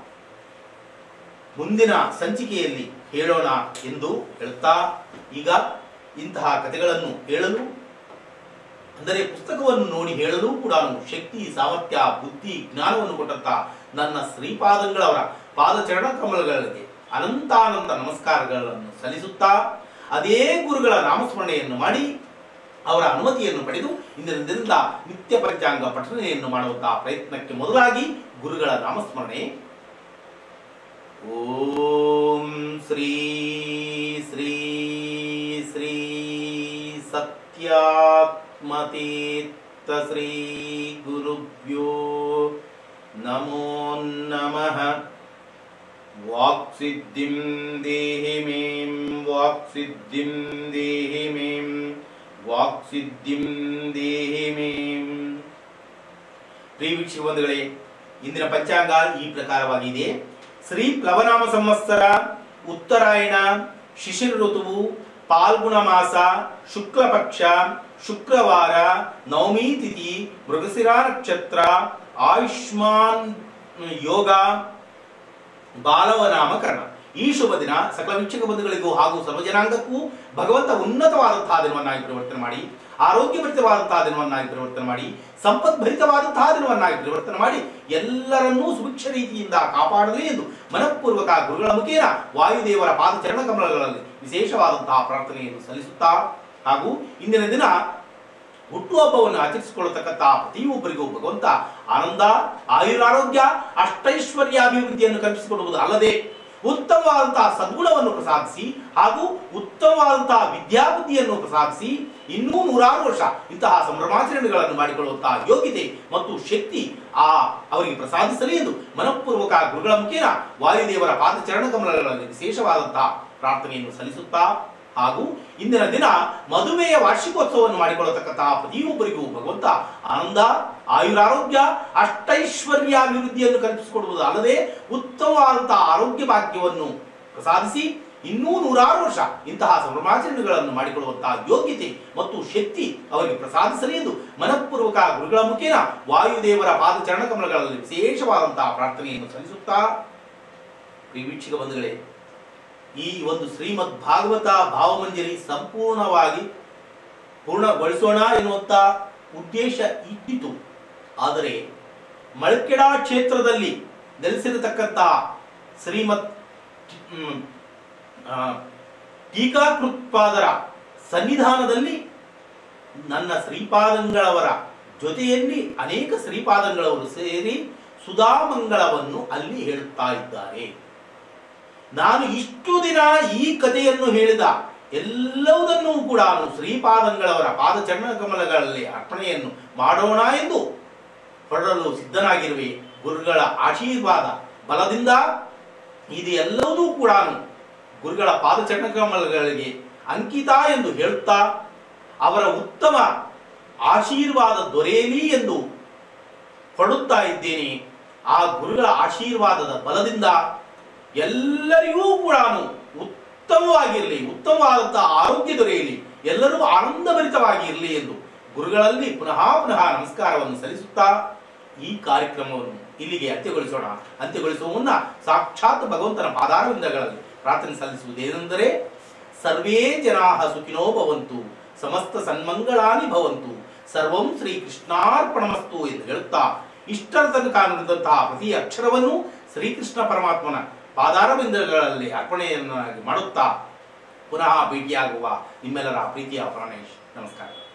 ಮುಂದಿನ ಸಂಚಿಕೆಯಲ್ಲಿ ಹೇಳೋಣ ಎಂದು ಹೇಳುತ್ತಾ ಈಗ ಇಂತಹ ಕಥೆಗಳನ್ನು ಹೇಳಲು ಅಂದರೆ ಪುಸ್ತಕವನ್ನು ನೋಡಿ ಹೇಳಲು ಕೂಡ ಶಕ್ತಿ ಸಾಮರ್ಥ್ಯ ಬುದ್ಧಿ ಜ್ಞಾನವನ್ನು ಕೊಟ್ಟಂತ ನನ್ನ ಶ್ರೀಪಾದಂಗಳವರ ಪಾದಚರಣ ಕಮಲಗಳಿಗೆ ಅನಂತಾನಂತ ನಮಸ್ಕಾರಗಳನ್ನು ಸಲ್ಲಿಸುತ್ತಾ ಅದೇ ಗುರುಗಳ ನಾಮಸ್ಮರಣೆಯನ್ನು ಮಾಡಿ ಅವರ ಅನುಮತಿಯನ್ನು ಪಡೆದು ಇಂದಿನ ದಿನದಿಂದ ನಿತ್ಯ ಪಂಚಾಂಗ ಪಠನೆಯನ್ನು ಮಾಡುವಂತಹ ಪ್ರಯತ್ನಕ್ಕೆ ಮೊದಲಾಗಿ ಗುರುಗಳ ನಾಮಸ್ಮರಣೆ ಓಂ ಶ್ರೀ ಶ್ರೀ ಶ್ರೀ ಸತ್ಯಾತ್ಮತೀರ್ಥ ಶ್ರೀ ಗುರುಭ್ಯೋ ನಮೋ ನಮಃ ವಾಕ್ಸಿದ್ಧಿಂ ದೇಹಿ ಮೇಂ ವಾಕ್ಸಿದ್ಧಿಂ ದೇಹಿ ಮೇಂ ವಾಕ್ಸಿದ್ಧಿಂ ದೇಹಿ ಮೇಂ ಪ್ರಿಯ ವೀಕ್ಷಕ ಬಂಧುಗಳೇ ಇಂದಿನ ಪಂಚಾಂಗ ಈ ಪ್ರಕಾರವಾಗಿದೆ ಶ್ರೀ ಪ್ಲವನಾಮ ಸಂವತ್ಸರ ಉತ್ತರಾಯಣ ಶಿಶಿರ ಋತುವು ಪಾಲ್ಗುಣ ಮಾಸ ಶುಕ್ಲ ಪಕ್ಷ ಶುಕ್ರವಾರ ನವಮಿ ತಿಥಿ ಮೃಗಶಿರ ನಕ್ಷತ್ರ ಆಯುಷ್ಮಾನ್ ಯೋಗ ಬಾಲವ ನಾಮಕರಣ ಈ ಶುಭ ದಿನ ಸಕಲ ವೀಕ್ಷಕ ಬಂಧುಗಳಿಗೂ ಹಾಗೂ ಸರ್ವಜನಾಂಗಕ್ಕೂ ಭಗವಂತ ಉನ್ನತವಾದಂತಹ ದಿನವನ್ನಾಗಿ ಪರಿವರ್ತನೆ ಮಾಡಿ ಆರೋಗ್ಯಭರಿತವಾದಂತಹ ದಿನವನ್ನಾಗಿ ಪರಿವರ್ತನೆ ಮಾಡಿ ಸಂಪದ್ಭರಿತವಾದಂತಹ ದಿನವನ್ನಾಗಿ ಪರಿವರ್ತನೆ ಮಾಡಿ ಎಲ್ಲರನ್ನೂ ಸುಭಿಕ್ಷ ರೀತಿಯಿಂದ ಕಾಪಾಡಲಿ ಎಂದು ಮನಃಪೂರ್ವಕ ಗುರುಗಳ ಮುಖೇನ ವಾಯುದೇವರ ಪಾದಚರಣ ಕಮಲಗಳಲ್ಲಿ ವಿಶೇಷವಾದಂತಹ ಪ್ರಾರ್ಥನೆಯನ್ನು ಸಲ್ಲಿಸುತ್ತಾ ಹಾಗೂ ಇಂದಿನ ದಿನ ಹುಟ್ಟುಹಬ್ಬವನ್ನು ಆಚರಿಸಿಕೊಳ್ಳತಕ್ಕಂಥ ಪ್ರತಿಯೊಬ್ಬರಿಗೂ ಭಗವಂತ ಆನಂದ ಆಯುರಾರೋಗ್ಯ ಅಷ್ಟೈಶ್ವರ್ಯಾಭಿವೃದ್ಧಿಯನ್ನು ಕಲ್ಪಿಸಿಕೊಡುವುದು ಅಲ್ಲದೆ ಉತ್ತಮವಾದಂತಹ ಸದ್ಗುಣವನ್ನು ಪ್ರಸಾದಿಸಿ ಹಾಗೂ ಉತ್ತಮವಾದಂತಹ ವಿದ್ಯಾಬುದ್ಧಿಯನ್ನು ಪ್ರಸಾದಿಸಿ ಇನ್ನೂ ನೂರಾರು ವರ್ಷ ಇಂತಹ ಸಂಭ್ರಮಾಚರಣೆಗಳನ್ನು ಮಾಡಿಕೊಳ್ಳುವಂತಹ ಯೋಗ್ಯತೆ ಮತ್ತು ಶಕ್ತಿ ಆ ಅವರಿಗೆ ಪ್ರಸಾದಿಸಲಿ ಎಂದು ಮನಃಪೂರ್ವಕ ಗುರುಗಳ ಮುಖೇನ ವಾಯುದೇವರ ಪಾದಚರಣ ಕಮಲಗಳಲ್ಲಿ ವಿಶೇಷವಾದಂತಹ ಪ್ರಾರ್ಥನೆಯನ್ನು ಸಲ್ಲಿಸುತ್ತಾ ಹಾಗೂ ಇಂದಿನ ದಿನ ಮದುವೆಯ ವಾರ್ಷಿಕೋತ್ಸವವನ್ನು ಮಾಡಿಕೊಳ್ಳತಕ್ಕಂತಹ ಪ್ರತಿಯೊಬ್ಬರಿಗೂ ಭಗವಂತ ಆನಂದ ಆಯುರಾರೋಗ್ಯ ಅಷ್ಟೈಶ್ವರ್ಯಾಭಿವೃದ್ಧಿಯನ್ನು ಕಲ್ಪಿಸಿಕೊಡುವುದು ಅಲ್ಲದೆ ಉತ್ತಮವಾದಂತಹ ಆರೋಗ್ಯ ಭಾಗ್ಯವನ್ನು ಪ್ರಸಾದಿಸಿ ಇನ್ನೂ ನೂರಾರು ವರ್ಷ ಇಂತಹ ಸಂಭ್ರಮಾಚರಣೆಗಳನ್ನು ಮಾಡಿಕೊಳ್ಳುವಂತಹ ಯೋಗ್ಯತೆ ಮತ್ತು ಶಕ್ತಿ ಅವರಿಗೆ ಪ್ರಸಾದಿಸಲಿ ಎಂದು ಮನಃಪೂರ್ವಕ ಗುರುಗಳ ಮುಖೇನ ವಾಯುದೇವರ ಪಾದಚರಣ ಕಮಲಗಳಲ್ಲಿ ವಿಶೇಷವಾದಂತಹ ಪ್ರಾರ್ಥನೆಯನ್ನು ಸಲ್ಲಿಸುತ್ತಾ ಪ್ರಿಯ ವೀಕ್ಷಕ ಬಂಧುಗಳೇ ಈ ಒಂದು ಶ್ರೀಮದ್ ಭಾಗವತ ಭಾವಮಂಜರಿ ಸಂಪೂರ್ಣವಾಗಿ ಪೂರ್ಣಗೊಳಿಸೋಣ ಎನ್ನುವಂತ ಉದ್ದೇಶ ಇದ್ದಿತು ಆದರೆ ಮಳಕೆಡ ಕ್ಷೇತ್ರದಲ್ಲಿ ನೆಲೆಸಿರತಕ್ಕಂತಹ ಶ್ರೀಮತ್ ಹ್ಮ್, ಆ, ಟೀಕಾಕೃತ್ಪಾದರ ಸನ್ನಿಧಾನದಲ್ಲಿ ನನ್ನ ಶ್ರೀಪಾದಂಗಳವರ ಜೊತೆಯಲ್ಲಿ ಅನೇಕ ಶ್ರೀಪಾದಂಗಳವರು ಸೇರಿ ಸುಧಾಮಂಗಳವನ್ನು ಅಲ್ಲಿ ಹೇಳುತ್ತಾ ಇದ್ದಾರೆ ನಾನು ಇಷ್ಟು ದಿನ ಈ ಕಥೆಯನ್ನು ಹೇಳಿದ ಎಲ್ಲವುದನ್ನೂ ಕೂಡ ಶ್ರೀಪಾದಂಗಳವರ ಪಾದಚರಣ ಕಮಲಗಳಲ್ಲಿ ಅರ್ಪಣೆಯನ್ನು ಮಾಡೋಣ ಎಂದು ಹೊರಡಲು ಸಿದ್ಧನಾಗಿರುವೆ ಗುರುಗಳ ಆಶೀರ್ವಾದ ಬಲದಿಂದ ಇದು ಎಲ್ಲವೂ ಕೂಡ ಗುರುಗಳ ಪಾದಚರಣ ಕಮಲಗಳಿಗೆ ಅಂಕಿತ ಎಂದು ಹೇಳುತ್ತಾ ಅವರ ಉತ್ತಮ ಆಶೀರ್ವಾದ ದೊರೆಯಲಿ ಎಂದು ಹೊರಡುತ್ತಾ ಇದ್ದೇನೆ ಆ ಗುರುಗಳ ಆಶೀರ್ವಾದದ ಬಲದಿಂದ ಎಲ್ಲರಿಗೂ ಕೂಡ ಉತ್ತಮವಾಗಿರಲಿ ಉತ್ತಮವಾದಂತಹ ಆರೋಗ್ಯ ದೊರೆಯಲಿ ಎಲ್ಲರೂ ಆನಂದಭರಿತವಾಗಿ ಇರಲಿ ಎಂದು ಗುರುಗಳಲ್ಲಿ ಪುನಃ ಪುನಃ ನಮಸ್ಕಾರವನ್ನು ಸಲ್ಲಿಸುತ್ತಾ ಈ ಕಾರ್ಯಕ್ರಮವನ್ನು ಇಲ್ಲಿಗೆ ಅಂತ್ಯಗೊಳಿಸೋಣ ಅಂತ್ಯಗೊಳಿಸುವ ಮುನ್ನ ಸಾಕ್ಷಾತ್ ಭಗವಂತನ ಪಾದಾರವಿಂದಗಳಲ್ಲಿ ಪ್ರಾರ್ಥನೆ ಸಲ್ಲಿಸುವುದೇನೆಂದರೆ ಸರ್ವೇ ಜನಾ ಸುಖಿನೋ ಭವಂತು ಸಮಸ್ತ ಸನ್ಮಂಗಳಾನಿ ಭವಂತು ಸರ್ವಂ ಶ್ರೀ ಕೃಷ್ಣಾರ್ಪಣಮಸ್ತು ಎಂದು ಹೇಳುತ್ತಾ ಇಷ್ಟರ ತನಕ ನುಡಿದಂತಹ ಪ್ರತಿ ಅಕ್ಷರವನ್ನು ಶ್ರೀಕೃಷ್ಣ ಪರಮಾತ್ಮನ ಪಾದಾರವಿಂದಗಳಲ್ಲಿ ಅರ್ಪಣೆಯನ್ನಾಗಿ ಮಾಡುತ್ತಾ ಪುನಃ ಭೇಟಿಯಾಗುವ ನಿಮ್ಮೆಲ್ಲರ ಪ್ರೀತಿಯ ಪ್ರಾಣೇಶ್ ನಮಸ್ಕಾರ